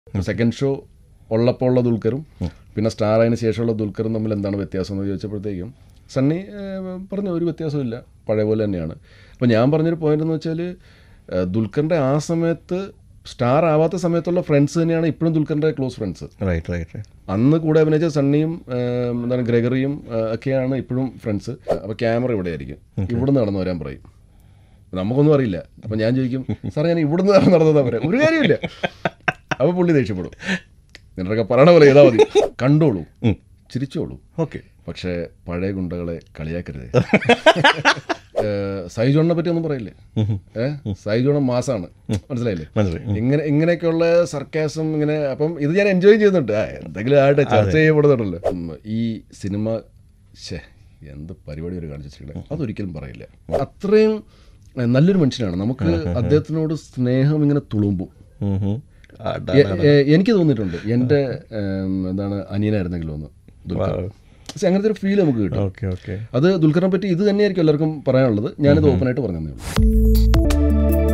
Second show ഉള്ളപ്പോൾ ഉള്ള ദുൽഖറും പിന്നെ സ്റ്റാർ ആയതിനു ശേഷമുള്ള ദുൽഖറും തമ്മിൽ എന്താണ് വ്യത്യാസം എന്ന് ചോദിച്ചപ്പോഴത്തേക്കും സണ്ണി ഏഹ്, പറഞ്ഞു ഒരു വ്യത്യാസമില്ല പഴയ പോലെ തന്നെയാണ് അപ്പോൾ ഞാൻ പറഞ്ഞൊരു പോയിന്റ് എന്ന് വെച്ചാൽ ഏഹ്, ദുൽഖറിൻ്റെ ആ സമയത്ത് സ്റ്റാർ ആവാത്ത സമയത്തുള്ള ഫ്രണ്ട്സ് തന്നെയാണ് ഇപ്പോഴും ദുൽഖറിൻ്റെ close friends right right right അന്ന് കൂടെ അഭിനയിച്ച സണ്ണിയും ഏഹ്, എന്താണ് ഗ്രഗറിയും ഏഹ്, ഒക്കെയാണ് ഇപ്പോഴും ഫ്രണ്ട്സ് അപ്പോൾ ക്യാമറ ഇവിടെ ആയിരിക്കും ഇവിടുന്ന് നടന്നു വരാൻ പറയും നമുക്കൊന്നും അറിയില്ല അപ്പം ഞാൻ ചോദിക്കും സാർ ഞാൻ ഇവിടുന്ന് നടന്നതാ പറയാം ഒരു കാര്യമില്ല അപ്പോൾ പുള്ളി ദേഷ്യപ്പെടും നിനക്കൊക്കെ പറയണ പോലെ ചെയ്താൽ മതി കണ്ടോളൂ ചിരിച്ചോളൂ ഓക്കെ പക്ഷേ പഴയ ഗുണ്ടകളെ കളിയാക്കരുത് സൈജോണിനെ പറ്റി ഒന്നും പറയില്ലേ ഏഹ് സൈജോണ മാസാണ് മനസ്സിലായില്ലേ മനസ്സിലായി ഇങ്ങനെ ഇങ്ങനെയൊക്കെയുള്ള സർക്കാസം ഇങ്ങനെ അപ്പം ഇത് ഞാൻ എൻജോയ് ചെയ്യുന്നുണ്ട് ആ, എന്തെങ്കിലും ആയിട്ട് ചർച്ച ചെയ്യപ്പെടുന്നുണ്ടല്ലോ ഉം, ഈ സിനിമ ശേ എന്ത് പരിപാടി ഒരു കാണിച്ചു വെച്ചിട്ടുള്ളത് അതൊരിക്കലും പറയില്ല അത്രയും ഏ, നല്ലൊരു മനുഷ്യനാണ് നമുക്ക് അദ്ദേഹത്തിനോട് സ്നേഹം ഇങ്ങനെ തുളുമ്പും എ- എ- എനിക്ക് തോന്നിയിട്ടുണ്ട് എൻ്റെ ഏം, എന്താണ് അനിയനായിരുന്നെങ്കിലും ഒന്ന് ദുൽഖർ പക്ഷേ അങ്ങനത്തെ ഒരു ഫീൽ നമുക്ക് കിട്ടും ഓക്കെ ഓക്കെ അത് ദുൽഖറിനെ പറ്റി ഇത് തന്നെയായിരിക്കും എല്ലാവർക്കും പറയാനുള്ളത് ഞാനിത് ഓപ്പണായിട്ട് പറഞ്ഞതേ ഉള്ളൂ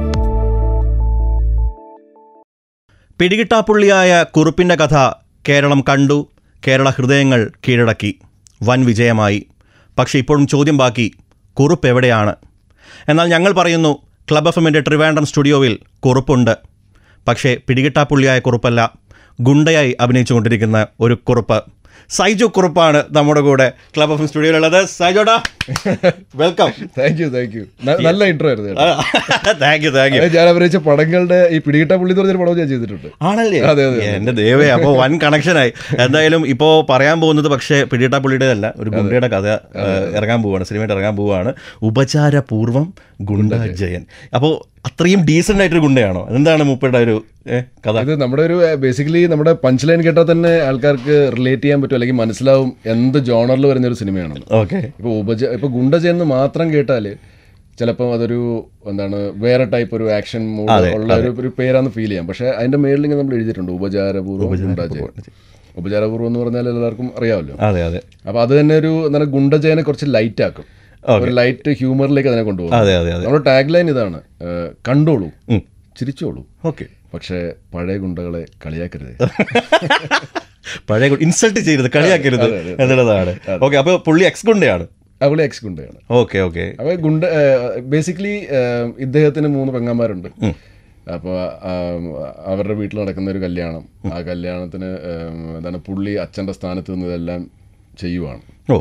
പിടികിട്ടാപ്പുള്ളിയായ കുറുപ്പിൻ്റെ കഥ കേരളം കണ്ടു കേരള ഹൃദയങ്ങൾ കീഴടക്കി വൻ വിജയമായി പക്ഷേ ഇപ്പോഴും ചോദ്യം ബാക്കി കുറുപ്പ് എവിടെയാണ് എന്നാൽ ഞങ്ങൾ പറയുന്നു ക്ലബ് എഫ് എമ്മിൻ്റെ ട്രിവാൻഡ്രം സ്റ്റുഡിയോവിൽ കുറുപ്പുണ്ട് പക്ഷേ പിടികിട്ടാപ്പുള്ളിയായ കുറുപ്പല്ല ഗുണ്ടയായി അഭിനയിച്ചുകൊണ്ടിരിക്കുന്ന ഒരു കുറുപ്പ് സൈജു കുറുപ്പാണ് നമ്മുടെ കൂടെ ക്ലബ് എഫ് എം സ്റ്റുഡിയോയിലുള്ളത് സൈജോടാ welcome thank you thank you നല്ല ഇൻട്രോ ആയിരുന്നു കേട്ടോ. താങ്ക് യു താങ്ക് യു അത് ഞാൻ അഭിനയിച്ച പടങ്ങളുടെ ഈ പിടികിട്ട പുള്ളി എന്ന് പറഞ്ഞൊരു പടം ഞാൻ ചെയ്തിട്ടുണ്ട് ആണല്ലേ അതെ, അതെ, എന്റെ ദൈവേ അപ്പോൾ വൻ കണക്ഷനായി എന്തായാലും ഇപ്പോൾ പറയാൻ പോകുന്നത് പക്ഷേ പിടിയിട്ട പുള്ളിയുടേതല്ല ഒരു ഗുണ്ടയുടെ കഥ ഏഹ്, ഇറങ്ങാൻ പോവുകയാണ് സിനിമയായിട്ട് ഇറങ്ങാൻ പോവുകയാണ് ഉപചാരപൂർവം ഗുണ്ട ജയൻ അപ്പോൾ അത്രയും ഡീസൻ്റ് ആയിട്ടൊരു ഗുണ്ടയാണോ എന്താണ് മൂപ്പയുടെ ഒരു ഏഹ്, കഥ ഇത് നമ്മുടെ ഒരു ബേസിക്കലി നമ്മുടെ പഞ്ച് ലൈൻ കേട്ടാൽ തന്നെ ആൾക്കാർക്ക് റിലേറ്റ് ചെയ്യാൻ പറ്റും അല്ലെങ്കിൽ മനസ്സിലാവും എന്ത് ജോണറിൽ വരുന്ന ഒരു സിനിമയാണെന്ന് ഓക്കെ ഇപ്പോൾ ഉപജ ഇപ്പോൾ ഗുണ്ടജയെന്ന് മാത്രം കേട്ടാൽ ചിലപ്പോൾ അതൊരു എന്താണ് വേറെ ടൈപ്പ് ഒരു ആക്ഷൻ മൂഡ് ഉള്ള ഒരു ഒരു പേരാന്ന് ഫീൽ ചെയ്യാം പക്ഷേ അതിന്റെ മേളിൽ ഇങ്ങനെ നമ്മൾ എഴുതിയിട്ടുണ്ട് ഉപചാരപൂർവ്വം ഗുണ്ടജയൻ ഉപചാരപൂർവ്വം എന്ന് പറഞ്ഞാൽ എല്ലാവർക്കും അറിയാമല്ലോ അതെ അതെ അപ്പോൾ അത് തന്നെ ഒരു എന്താണ് ഗുണ്ടജയനെ കുറച്ച് ലൈറ്റ് ആക്കും ഒരു ലൈറ്റ് ഹ്യൂമറിലേക്ക് അതിനെ കൊണ്ടുപോകും അതെ അതെ അതെ നമ്മുടെ ടാഗ് ലൈൻ ഇതാണ് ഏഹ്, കണ്ടോളൂ ഉം. ചിരിച്ചോളൂ ഓക്കെ പക്ഷേ പഴയ ഗുണ്ടകളെ കളിയാക്കരുത് പഴയ ഇൻസൾട്ട് ചെയ്യരുത് കളിയാക്കരുത് എന്നുള്ളതാണ് ഓക്കെ അപ്പോൾ പുള്ളി എക്സ് ഗുണ്ടയാണ് അവളെ എക്സ് ഗുണ്ടയാണ് ഓക്കെ ഓക്കെ അപ്പോൾ ഗുണ്ട ബേസിക്കലി ഇദ്ദേഹത്തിന് മൂന്ന് പെങ്ങന്മാരുണ്ട് അപ്പോൾ അവരുടെ വീട്ടിൽ നടക്കുന്ന ഒരു കല്യാണം ആ കല്യാണത്തിന് ഏം, എന്താണ് പുള്ളി അച്ഛൻ്റെ സ്ഥാനത്ത് നിന്ന് ഇതെല്ലാം ചെയ്യുവാണ് ഓ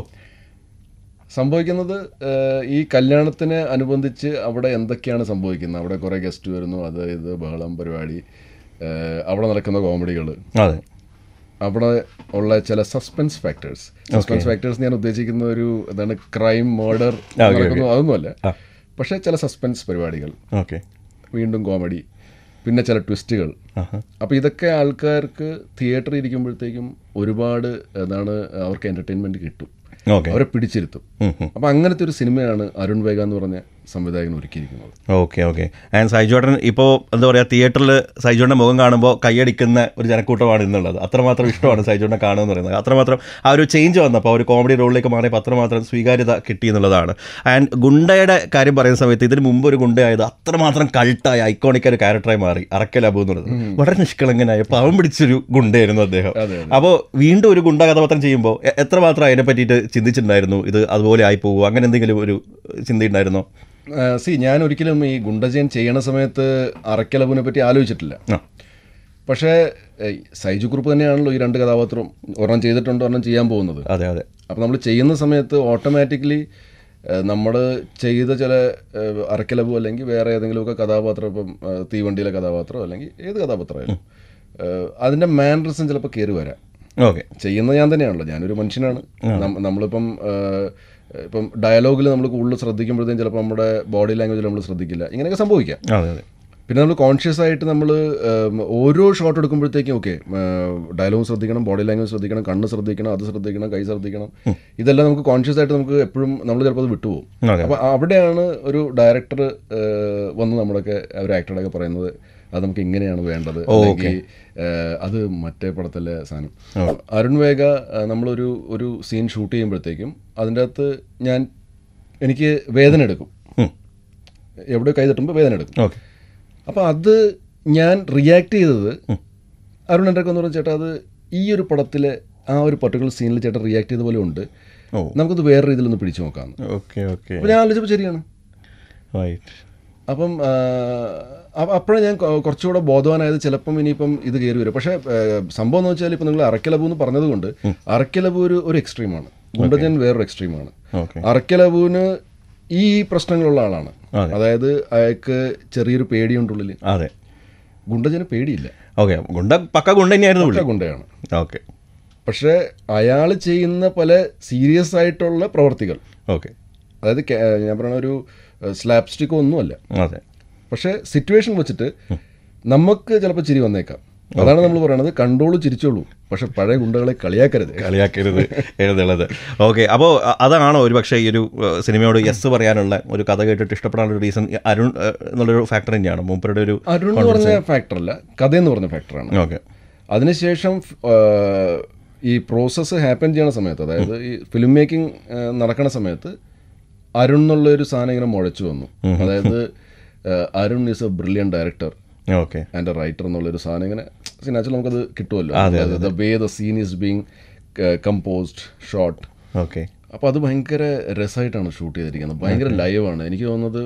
സംഭവിക്കുന്നത് ഏഹ്, ഈ കല്യാണത്തിന് അനുബന്ധിച്ച് അവിടെ എന്തൊക്കെയാണ് സംഭവിക്കുന്നത് അവിടെ കുറേ ഗസ്റ്റ് വരുന്നു അത് ഇത് ബഹളം പരിപാടി ഏഹ്, അവിടെ നടക്കുന്ന കോമഡികൾ അതെ അവിടെ ഉള്ള ചില സസ്പെൻസ് ഫാക്ടേഴ്സ് സസ്പെൻസ് ഫാക്ടേഴ്സ് ഞാൻ ഉദ്ദേശിക്കുന്ന ഒരു എന്താണ് ക്രൈം മർഡർ നടക്കുന്നു അതൊന്നുമല്ല പക്ഷേ ചില സസ്പെൻസ് പരിപാടികൾ ഓക്കെ വീണ്ടും കോമഡി പിന്നെ ചില ട്വിസ്റ്റുകൾ അപ്പോൾ ഇതൊക്കെ ആൾക്കാർക്ക് തിയേറ്ററിൽ ഇരിക്കുമ്പോഴത്തേക്കും ഒരുപാട് എന്താണ് അവർക്ക് എൻ്റർടൈൻമെൻറ്റ് കിട്ടും ഓക്കെ അവരെ പിടിച്ചിരുത്തും അപ്പോൾ അങ്ങനത്തെ ഒരു സിനിമയാണ് അരുൺ വേഗ എന്ന് പറഞ്ഞ സംവിധായകൻ ഒരുക്കിയിരിക്കുന്നത് ഓക്കെ ഓക്കെ ആൻഡ് സൈജോട്ടൻ ഇപ്പോൾ എന്താ പറയുക തിയേറ്ററിൽ സൈജോട്ടൻ്റെ മുഖം കാണുമ്പോൾ കൈയടിക്കുന്ന ഒരു ജനക്കൂട്ടമാണ് ഇന്നുള്ളത് അത്രമാത്രം ഇഷ്ടമാണ് സൈജോട്ടനെ കാണുക എന്ന് പറയുന്നത് അത്രമാത്രം ആ ഒരു ചേഞ്ച് വന്നപ്പോൾ ആ ഒരു കോമഡി റോളിലേക്ക് മാറിയപ്പോൾ അത്രമാത്രം സ്വീകാര്യത കിട്ടി എന്നുള്ളതാണ് ആൻഡ് ഗുണ്ടയുടെ കാര്യം പറയുന്ന സമയത്ത് ഇതിന് മുമ്പ് ഒരു ഗുണ്ടയായത് അത്രമാത്രം കൾട്ടായ ഐക്കോണിക് ഒരു ക്യാരക്ടറായി മാറി അറക്കൽ അബു എന്നുള്ളത് വളരെ നിഷ്കളങ്കനായ പാവം പിടിച്ചൊരു ഗുണ്ടയായിരുന്നു അദ്ദേഹം അതെ, അപ്പോൾ വീണ്ടും ഒരു ഗുണ്ട കഥാപാത്രം ചെയ്യുമ്പോൾ എ- എത്രമാത്രം അതിനെ പറ്റിയിട്ട് ചിന്തിച്ചിട്ടുണ്ടായിരുന്നു ഇത് അതുപോലെ ആയി പോകുമോ അങ്ങനെ എന്തെങ്കിലും ഒരു ചിന്തയുണ്ടായിരുന്നോ സി ഞാൻ ഒരിക്കലും ഈ ഗുണ്ടജയൻ ചെയ്യണ സമയത്ത് അറക്കലബുനെ പറ്റി ആലോചിച്ചിട്ടില്ല ആ പക്ഷേ ഏയ്, സൈജു കുറുപ്പ് തന്നെയാണല്ലോ ഈ രണ്ട് കഥാപാത്രം ഒരെണ്ണം ചെയ്തിട്ടുണ്ട് ഒരെണ്ണം ചെയ്യാൻ പോകുന്നത് അതെ അതെ അപ്പോൾ നമ്മൾ ചെയ്യുന്ന സമയത്ത് ഓട്ടോമാറ്റിക്കലി നമ്മൾ ചെയ്ത ചില ഏഹ്, അറക്കലബു അല്ലെങ്കിൽ വേറെ ഏതെങ്കിലുമൊക്കെ കഥാപാത്രം ഇപ്പം ഏഹ്, തീവണ്ടിയിലെ കഥാപാത്രം അല്ലെങ്കിൽ ഏത് കഥാപാത്രമായാലും ഏഹ്, അതിൻ്റെ മാനറിസം ചിലപ്പോൾ കയറി വരാം ഓക്കെ ചെയ്യുന്നത് ഞാൻ തന്നെയാണല്ലോ ഞാനൊരു മനുഷ്യനാണ് നം- നമ്മളിപ്പം ഏഹ്, ഇപ്പം ഡയലോഗിൽ നമ്മൾ കൂടുതൽ ശ്രദ്ധിക്കുമ്പോഴത്തേക്കും ചിലപ്പോൾ നമ്മുടെ ബോഡി ലാംഗ്വേജിൽ നമ്മൾ ശ്രദ്ധിക്കില്ല ഇങ്ങനെയൊക്കെ സംഭവിക്കാം അതെ അതെ പിന്നെ നമ്മൾ കോൺഷ്യസ് ആയിട്ട് നമ്മൾ ഓരോ ഷോട്ട് എടുക്കുമ്പോഴത്തേക്കും ഓക്കെ ഡയലോഗ് ശ്രദ്ധിക്കണം ബോഡി ലാംഗ്വേജ് ശ്രദ്ധിക്കണം കണ്ണ് ശ്രദ്ധിക്കണം അത് ശ്രദ്ധിക്കണം കൈ ശ്രദ്ധിക്കണം ഇതെല്ലാം നമുക്ക് കോൺഷ്യസ് ആയിട്ട് നമുക്ക് എപ്പോഴും നമ്മൾ ചിലപ്പോൾ അത് വിട്ടുപോകും അതെ. അപ്പോൾ അവിടെയാണ് ഒരു ഡയറക്ടർ വന്ന് നമ്മുടെയൊക്കെ ഒരു ആക്ടറുടെയൊക്കെ പറയുന്നത് അത് നമുക്ക് ഇങ്ങനെയാണ് വേണ്ടത് അല്ലെങ്കിൽ ഏഹ്, അത് മറ്റേ പടത്തിലെ സാധനം അരുൺ വേഗ ഏഹ്, നമ്മളൊരു ഒരു സീൻ ഷൂട്ട് ചെയ്യുമ്പോഴത്തേക്കും അതിൻ്റെ അകത്ത് ഞാൻ എനിക്ക് വേദന എടുക്കും ഉം. എവിടെ കൈ തട്ടുമ്പോൾ വേദന എടുക്കും ഓക്കെ അപ്പോൾ അത് ഞാൻ റിയാക്ട് ചെയ്തത് അരുൺ എൻ്റെ അടുത്ത് പറഞ്ഞു ചേട്ടാ അത് ഈ ഒരു പടത്തിലെ ആ ഒരു പർട്ടിക്കുലർ സീനിൽ ചേട്ടൻ റിയാക്ട് ചെയ്ത പോലെ ഉണ്ട് ഓ നമുക്കത് വേറെ രീതിയിലൊന്ന് പിടിച്ചു നോക്കാമെന്ന് ഓക്കെ ഓക്കെ അപ്പോൾ ഞാൻ ആലോചിച്ചപ്പോൾ ശരിയാണ് റൈറ്റ് അപ്പം അപ്പോഴാണ് ഞാൻ കൊ- കുറച്ചുകൂടെ ബോധവാനായത് ചിലപ്പം ഇനിയിപ്പം ഇത് കയറി വരും പക്ഷേ ആ, സംഭവം എന്ന് വെച്ചാൽ ഇപ്പം നിങ്ങൾ അറക്കലബു എന്ന് പറഞ്ഞതുകൊണ്ട് അറക്കലബു ഒരു ഒരു എക്സ്ട്രീമാണ് ഗുണ്ടജൻ വേറൊരു എക്സ്ട്രീമാണ് ഓക്കെ അറക്കലബുവിന് ഈ പ്രശ്നങ്ങളുള്ള ആളാണ് അതെ. അതായത് അയാൾക്ക് ചെറിയൊരു പേടിയുണ്ട് ഉള്ളിൽ അതെ ഗുണ്ടജന് പേടിയില്ല ഓക്കെ ഗുണ്ട പക്ക ഗുണ്ട തന്നെയായിരുന്നു ഒക്കെ പുള്ളി ഗുണ്ടയാണ് ഓക്കെ പക്ഷേ അയാൾ ചെയ്യുന്ന പല സീരിയസ് ആയിട്ടുള്ള പ്രവർത്തികൾ ഓക്കെ അതായത് കെ- ഞാൻ പറയുന്ന ഒരു സ്ലാബ് സ്റ്റിക്കോ ഒന്നുമല്ല അതെ പക്ഷേ സിറ്റുവേഷൻ വെച്ചിട്ട് നമുക്ക് ചിലപ്പോൾ ചിരി വന്നേക്കാം അതാണ് നമ്മൾ പറയണത് കണ്ടോളൂ ചിരിച്ചോളൂ പക്ഷെ പഴയ ഗുണ്ടകളെ കളിയാക്കരുത് കളിയാക്കരുത് എഴുതുള്ളത് ഓക്കെ അപ്പോൾ അതാണോ ഒരു പക്ഷേ ഈ ഒരു ഏഹ്, സിനിമയോട് യെസ് പറയാനുള്ള ഒരു കഥ കേട്ടിട്ട് ഇഷ്ടപ്പെടാനുള്ള റീസൺ അരുൺ ഏഹ്, എന്നുള്ളൊരു ഫാക്ടർ തന്നെയാണ് മൂപ്പരുടെ ഒരു അരുൺ എന്ന് പറഞ്ഞ ഫാക്ടറല്ല കഥ എന്ന് പറഞ്ഞ ഫാക്ടറാണ് ഓക്കെ അതിനുശേഷം ആ, ഈ പ്രോസസ്സ് ഹാപ്പൻ ചെയ്യണ സമയത്ത് അതായത് ഈ ഫിലിം മേക്കിംഗ് നടക്കുന്ന സമയത്ത് അരുൺ എന്നുള്ള ഒരു സാധനം ഇങ്ങനെ മുഴച്ചു വന്നു അതായത് ആ, Arun is a brilliant director okay and a writer എന്നുള്ളൊരു സാധനം ഇങ്ങനെ സിനാച്ചിൽ നമുക്കത് കിട്ടുമല്ലോ അതെ, the way the scene is being composed shot okay അപ്പോൾ അത് ഭയങ്കര രസമായിട്ടാണ് ഷൂട്ട് ചെയ്തിരിക്കുന്നത് ഭയങ്കര ലൈവാണ് എനിക്ക് തോന്നുന്നത്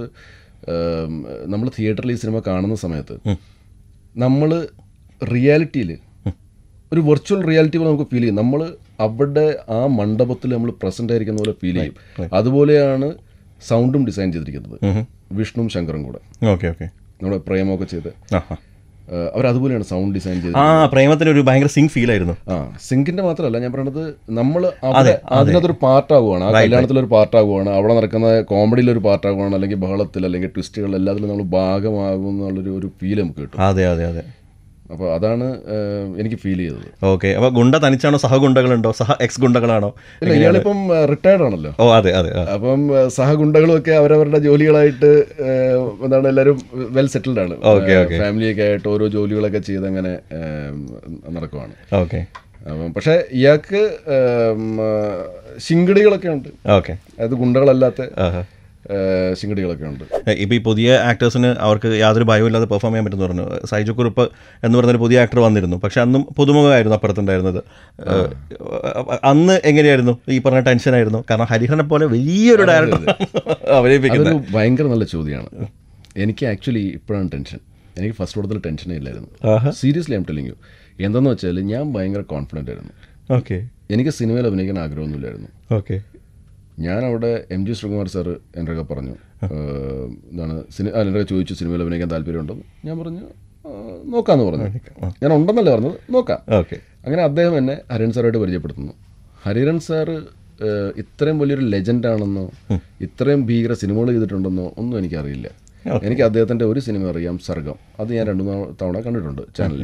നമ്മൾ തിയേറ്ററിൽ ഈ സിനിമ കാണുന്ന സമയത്ത് നമ്മൾ റിയാലിറ്റിയിൽ ഒരു വെർച്വൽ റിയാലിറ്റി പോലെ നമുക്ക് ഫീൽ ചെയ്യും നമ്മൾ അവിടെ ആ മണ്ഡപത്തിൽ നമ്മൾ പ്രസന്റ് ആയിരിക്കുന്ന പോലെ ഫീൽ ചെയ്യും അതുപോലെയാണ് സൗണ്ടും ഡിസൈൻ ചെയ്തിരിക്കുന്നത് വിഷ്ണുവും ശങ്കറും കൂടെ ഓക്കെ ഓക്കെ നമ്മുടെ പ്രേമമൊക്കെ ചെയ്ത് ആ അവർ അതുപോലെയാണ് സൗണ്ട് ഡിസൈൻ ചെയ്തത് ആ പ്രേമത്തിന് ഒരു ഭയങ്കര സിങ് ഫീൽ ആയിരുന്നു ആ സിങ്കിന്റെ മാത്രമല്ല ഞാൻ പറയണത് നമ്മൾ അവിടെ അതിനകത്തൊരു പാർട്ടാകുവാണ് ആ കല്യാണത്തിലൊരു പാർട്ടാകുവാണ് അവിടെ നടക്കുന്ന കോമഡിയിൽ ഒരു പാർട്ടാകുവാണ് അല്ലെങ്കിൽ ബഹളത്തിൽ അല്ലെങ്കിൽ ട്വിസ്റ്റുകൾ എല്ലാത്തിലും നമ്മൾ ഭാഗമാകും എന്നുള്ളൊരു ഒരു ഫീൽ നമുക്ക് കിട്ടും അതെ അതെ അതെ അപ്പോൾ അതാണ് ഏഹ്, എനിക്ക് ഫീൽ ചെയ്തത് ഓക്കെ അപ്പോൾ ഗുണ്ട തനിച്ചാണോ സഹഗുണ്ടകളുണ്ടോ സഹ എക്സ് ഗുണ്ടകളാണോ ഇല്ല ഇയാളിപ്പം റിട്ടയർഡ് ആണല്ലോ ഓ അതെ അതെ ആ. അപ്പം ഏഹ്, സഹഗുണ്ടകളും ഒക്കെ അവരവരുടെ ജോലികളായിട്ട് ഏഹ്, എന്താണ് എല്ലാവരും വെൽ സെറ്റിൽഡ് ആണ് Okay, okay. ഫാമിലിയൊക്കെ ആയിട്ട് ഓരോ ജോലികളൊക്കെ ചെയ്ത് അങ്ങനെ ഏഹ്, നടക്കുവാണ് ഓക്കെ അപ്പം പക്ഷേ ഇയാൾക്ക് ഏഹ്, ശിങ്കടികളൊക്കെ ഉണ്ട് ഓക്കെ അതായത് ഗുണ്ടകളല്ലാത്ത ആഹാ ഏഹ്, ശിങ്കടികളൊക്കെ ഉണ്ട് ഇപ്പോൾ ഈ പുതിയ ആക്ടേഴ്സിന് അവർക്ക് യാതൊരു ഭയമില്ലാതെ പെർഫോം ചെയ്യാൻ പറ്റുമെന്ന് പറഞ്ഞു സൈജു കുറുപ്പ് എന്ന് പറഞ്ഞൊരു പുതിയ ആക്ടർ വന്നിരുന്നു പക്ഷെ അന്നും പുതുമുഖമായിരുന്നു അപ്പുറത്തുണ്ടായിരുന്നത് ഏഹ്, അന്ന് എങ്ങനെയായിരുന്നു ഈ പറഞ്ഞ ടെൻഷനായിരുന്നു കാരണം ഹരിഹരനെ പോലെ വലിയൊരു ഡയറക്ടർ അവതരിപ്പിക്കുന്നത് അതൊരു ഭയങ്കര നല്ല ചോദ്യമാണ് എനിക്ക് ആക്ച്വലി ഇപ്പോഴാണ് ടെൻഷൻ എനിക്ക് ഫസ്റ്റ് പടത്തിൽ ടെൻഷനേ ഇല്ലായിരുന്നു ആഹാ സീരിയസ്ലി ഐം ടെലിങ് യു എന്തെന്ന് വെച്ചാൽ ഞാൻ ഭയങ്കര കോൺഫിഡൻ്റ് ആയിരുന്നു ഓക്കെ എനിക്ക് സിനിമയിൽ അഭിനയിക്കാൻ ആഗ്രഹമൊന്നുമില്ലായിരുന്നു ഓക്കെ ഞാൻ അവിടെ എം ജി ശ്രീകുമാർ സാറ് എൻ്റെ ഒക്കെ പറഞ്ഞു ഏഹ്, എന്താണ് സിനിമ എൻ്റെ ഒക്കെ ചോദിച്ചു സിനിമയിൽ അഭിനയിക്കാൻ താല്പര്യമുണ്ടെന്ന് ഞാൻ പറഞ്ഞു "ആ, നോക്കാമെന്ന് പറഞ്ഞു ഞാൻ ഉണ്ടെന്നല്ല പറഞ്ഞത് നോക്കാം ഓക്കെ അങ്ങനെ അദ്ദേഹം എന്നെ ഹരിഹരൻ സാറുമായിട്ട് പരിചയപ്പെടുത്തുന്നു ഹരിഹരൻ സാറ് ഏഹ്, ഇത്രയും വലിയൊരു ലെജൻഡ് ആണെന്നോ ഇത്രയും ഭീകര സിനിമകൾ ചെയ്തിട്ടുണ്ടെന്നോ ഒന്നും എനിക്കറിയില്ല എനിക്ക് അദ്ദേഹത്തിൻ്റെ ഒരു സിനിമ അറിയാം സർഗം അത് ഞാൻ രണ്ടു മൂന്ന് തവണ കണ്ടിട്ടുണ്ട് ചാനലിൽ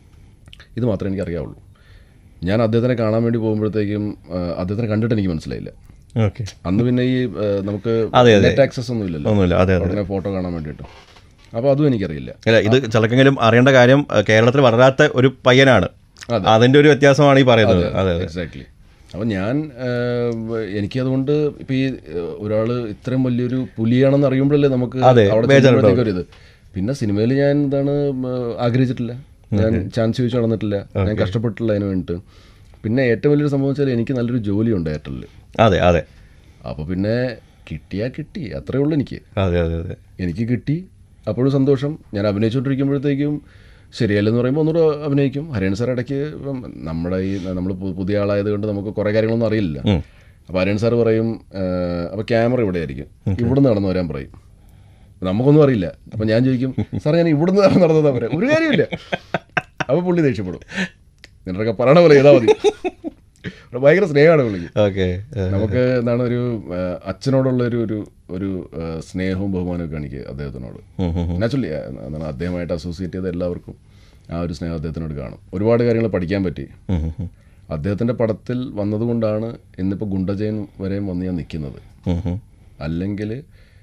ഇത് മാത്രമേ എനിക്ക് അറിയാവുള്ളൂ ഞാൻ അദ്ദേഹത്തിനെ കാണാൻ വേണ്ടി പോകുമ്പോഴത്തേക്കും ഏഹ്, അദ്ദേഹത്തിനെ കണ്ടിട്ട് എനിക്ക് മനസ്സിലായില്ല ഓക്കെ അന്ന് പിന്നെ ഈ ഏഹ്, നമുക്ക് അതെ, അതെ. നെറ്റ് ആക്സസ് ഒന്നും ഇല്ലല്ലോ ഒന്നുമില്ല അതെ അതെ ഉടനെ ഫോട്ടോ കാണാൻ വേണ്ടിയിട്ട് അപ്പോൾ അതും എനിക്കറിയില്ല അല്ല ഇത് ചിലക്കെങ്കിലും അറിയേണ്ട കാര്യം ഏഹ്, കേരളത്തിൽ വളരാത്ത ഒരു പയ്യനാണ് അതെ. അതിന്റെ ഒരു വ്യത്യാസമാണ് ഈ പറയുന്നത് അതെ അതെ എക്സാക്ട്ലി അപ്പോൾ ഞാൻ ഏഹ്, എനിക്കതുകൊണ്ട് ഇപ്പോൾ ഈ ഒരാൾ ഇത്രയും വലിയൊരു പുലിയാണെന്ന് അറിയുമ്പോഴല്ലേ നമുക്ക് അതെ, അവിടെ ബേജാറുണ്ടാവും. ചെല്ലുമ്പോഴത്തേക്കും ഒരു ഇത് പിന്നെ സിനിമയിൽ ഞാൻ എന്താണ് ഉം, ആഗ്രഹിച്ചിട്ടില്ല ഞാൻ ചാൻസ് ചോദിച്ചു നടന്നിട്ടില്ല ഞാൻ കഷ്ടപ്പെട്ടില്ല അതിന് വേണ്ടിയിട്ട് പിന്നെ ഏറ്റവും വലിയൊരു സംഭവം വെച്ചാൽ എനിക്ക് നല്ലൊരു ജോലിയുണ്ട് എയർടെലിൽ അതെ അതെ അപ്പോൾ പിന്നെ കിട്ടിയാ കിട്ടി അത്രേ ഉള്ളൂ എനിക്ക് അതെ അതെ അതെ എനിക്ക് കിട്ടി അപ്പോഴും സന്തോഷം ഞാൻ അഭിനയിച്ചുകൊണ്ടിരിക്കുമ്പോഴത്തേക്കും ശരിയല്ലെന്ന് പറയുമ്പോൾ ഒന്നുകൂടെ അഭിനയിക്കും ഹരിയൻ സാർ ഇടയ്ക്ക് ഇപ്പം നമ്മുടെ ഈ നമ്മൾ പുതിയ ആളായത് കൊണ്ട് നമുക്ക് കുറേ കാര്യങ്ങളൊന്നും അറിയില്ല ഉം. അപ്പോൾ ഹരിയൻ സാർ പറയും അപ്പോൾ ക്യാമറ ഇവിടെ ആയിരിക്കും ഇവിടുന്ന് നടന്നു വരാൻ പറയും നമുക്കൊന്നും അറിയില്ല അപ്പം ഞാൻ ചോദിക്കും സാർ ഞാൻ ഇവിടുന്ന് നടന്നതാ പറയാം ഒരു കാര്യമില്ല അപ്പോൾ പുള്ളി ദേഷ്യപ്പെടും നിന്നൊക്കെ പറയണ പോലെ ചെയ്താൽ മതി ഭയങ്കര സ്നേഹമാണ് പുള്ളിക്ക് ഓക്കെ നമുക്ക് എന്താണ് ഒരു ആ, അച്ഛനോടുള്ള ഒരു ഒരു ഒരു ആ, സ്നേഹവും ബഹുമാനവും കാണിക്കുക അദ്ദേഹത്തിനോട് നാച്ചുറലി എന്താണ് അദ്ദേഹമായിട്ട് അസോസിയേറ്റ് ചെയ്ത എല്ലാവർക്കും ആ ഒരു സ്നേഹം അദ്ദേഹത്തിനോട് കാണും ഒരുപാട് കാര്യങ്ങൾ പഠിക്കാൻ പറ്റി അദ്ദേഹത്തിൻ്റെ പടത്തിൽ വന്നതുകൊണ്ടാണ് ഇന്നിപ്പോൾ ഗുണ്ടജയൻ വരെയും വന്ന് ഞാൻ നിൽക്കുന്നത് അല്ലെങ്കിൽ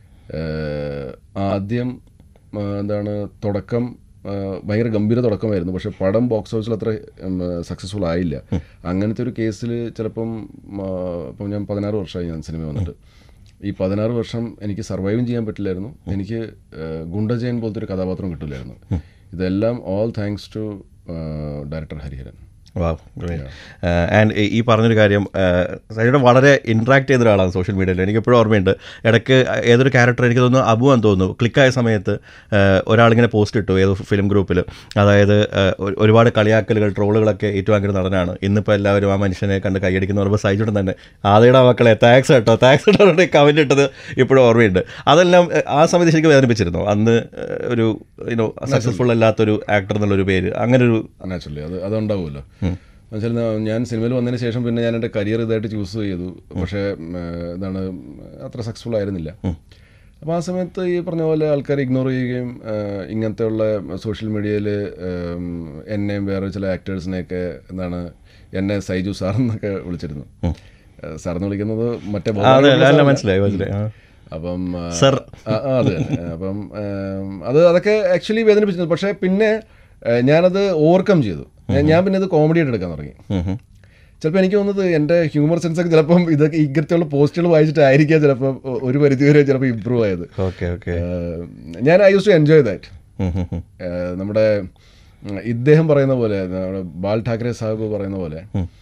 ആദ്യം ആ, എന്താണ് തുടക്കം ആ, ഭയങ്കര ഗംഭീര തുടക്കമായിരുന്നു പക്ഷെ പടം ബോക്സ് ഓഫീസിൽ അത്ര സക്സസ്ഫുൾ ആയില്ല അങ്ങനത്തെ ഒരു കേസിൽ ചിലപ്പം ആ, ഇപ്പം ഞാൻ പതിനാറ് വർഷമായി ഞാൻ സിനിമ വന്നിട്ട് ഈ പതിനാറ് വർഷം എനിക്ക് സർവൈവും ചെയ്യാൻ പറ്റില്ലായിരുന്നു എനിക്ക് ആ, ഗുണ്ടജയൻ പോലത്തെ ഒരു കഥാപാത്രം കിട്ടില്ലായിരുന്നു ഇതെല്ലാം all thanks to director Hariharan wow and ഈ പറഞ്ഞൊരു കാര്യം സൈഡ് വളരെ ഇൻട്രാക്ട് ചെയ്ത ഒരാളാണ് സോഷ്യൽ മീഡിയയിൽ എനിക്കെപ്പോഴും ഓർമ്മയുണ്ട് ഇടയ്ക്ക് ഏതൊരു ക്യാരക്ടർ എനിക്ക് തോന്നുന്നു അബു എന്ന് തോന്നുന്നു ക്ലിക്കായ സമയത്ത് ഏഹ്, ഒരാളിങ്ങനെ പോസ്റ്റ് ഇട്ടു ഏതോ ഫിലിം ഗ്രൂപ്പിൽ അതായത് ഏഹ്, ഒരു- ഒരുപാട് കളിയാക്കലുകൾ ട്രോളുകളൊക്കെ ഏറ്റുവാങ്ങിയ നടനാണ് ഇന്നിപ്പോൾ എല്ലാവരും ആ മനുഷ്യനെ കണ്ട് കൈയടിക്കുന്ന പറയുമ്പോൾ സൈജുടൻ തന്നെ ആദ്യയുടെ മക്കളെ താക്സ് കേട്ടോ താക്സ് കേട്ടോ കമൻറ്റ് ഇട്ടത് ഇപ്പോഴും ഓർമ്മയുണ്ട് അതെല്ലാം ഏഹ്, ആ സമയത്ത് ശരിക്കും വേദനിപ്പിച്ചിരുന്നു അന്ന് ഏഹ്, ഒരു യുനോ സക്സസ്ഫുൾ അല്ലാത്തൊരു ആക്ടർ എന്നുള്ളൊരു പേര് അങ്ങനെ ഒരു നാച്ചുറലി അത് അതുണ്ടാവുമല്ലോ എന്നുവെച്ചാൽ ഞാൻ- ഞാൻ സിനിമയിൽ വന്നതിന് ശേഷം പിന്നെ ഞാൻ എൻ്റെ കരിയർ ഇതായിട്ട് ചൂസ് ചെയ്തു പക്ഷേ ഉം, ഏഹ്, എന്താണ് അത്ര സക്സസ്ഫുൾ ആയിരുന്നില്ല അപ്പോൾ ആ സമയത്ത് ഈ പറഞ്ഞ പോലെ ആൾക്കാർ ഇഗ്നോർ ചെയ്യുകയും ഏഹ്, ഇങ്ങനത്തെ ഉള്ള സോഷ്യൽ മീഡിയയിൽ എന്നെയും വേറെ ചില ആക്ടേഴ്സിനെയൊക്കെ എന്താണ് എന്നെ സൈജു സാർ എന്നൊക്കെ വിളിച്ചിരുന്നു ഏഹ്, സാർ എന്ന് വിളിക്കുന്നത് മറ്റേ അതെ ബഹുമാനമുള്ള അല്ല സാറല്ല. മനസ്സിലായി മനസ്സിലായി ആ. അപ്പം ആ, സർ. ആ, ആ, അത് തന്നെ അപ്പം ഏം, അത് അതൊക്കെ ആക്ച്വലി വേദനിപ്പിച്ചത് പക്ഷേ പിന്നെ ഏ, ഞാനത് ഓവർകം ചെയ്തു ഞാൻ- ഞാൻ പിന്നെ ഇത് കോമഡി ആയിട്ട് എടുക്കാൻ തുടങ്ങി ഉം ഉം. ചിലപ്പോൾ എനിക്ക് തോന്നുന്നത് എൻ്റെ ഹ്യൂമർ സെൻസ് ഒക്കെ ചിലപ്പം ഇതൊക്കെ ഇങ്ങനത്തെയുള്ള പോസ്റ്റുകൾ വായിച്ചിട്ടായിരിക്കാം ചിലപ്പോൾ ഒരു പരിധി വരെ ചിലപ്പോൾ ഇമ്പ്രൂവ് ആയത് ഓക്കെ ഓക്കെ ഏ, ഞാൻ I use to enjoy that ഉം ഉം ഉം. നമ്മുടെ ഉം, ഇദ്ദേഹം പറയുന്ന പോലെ നമ്മുടെ ബാൽ ഠാക്കറെ സാഹിബ് പറയുന്ന പോലെ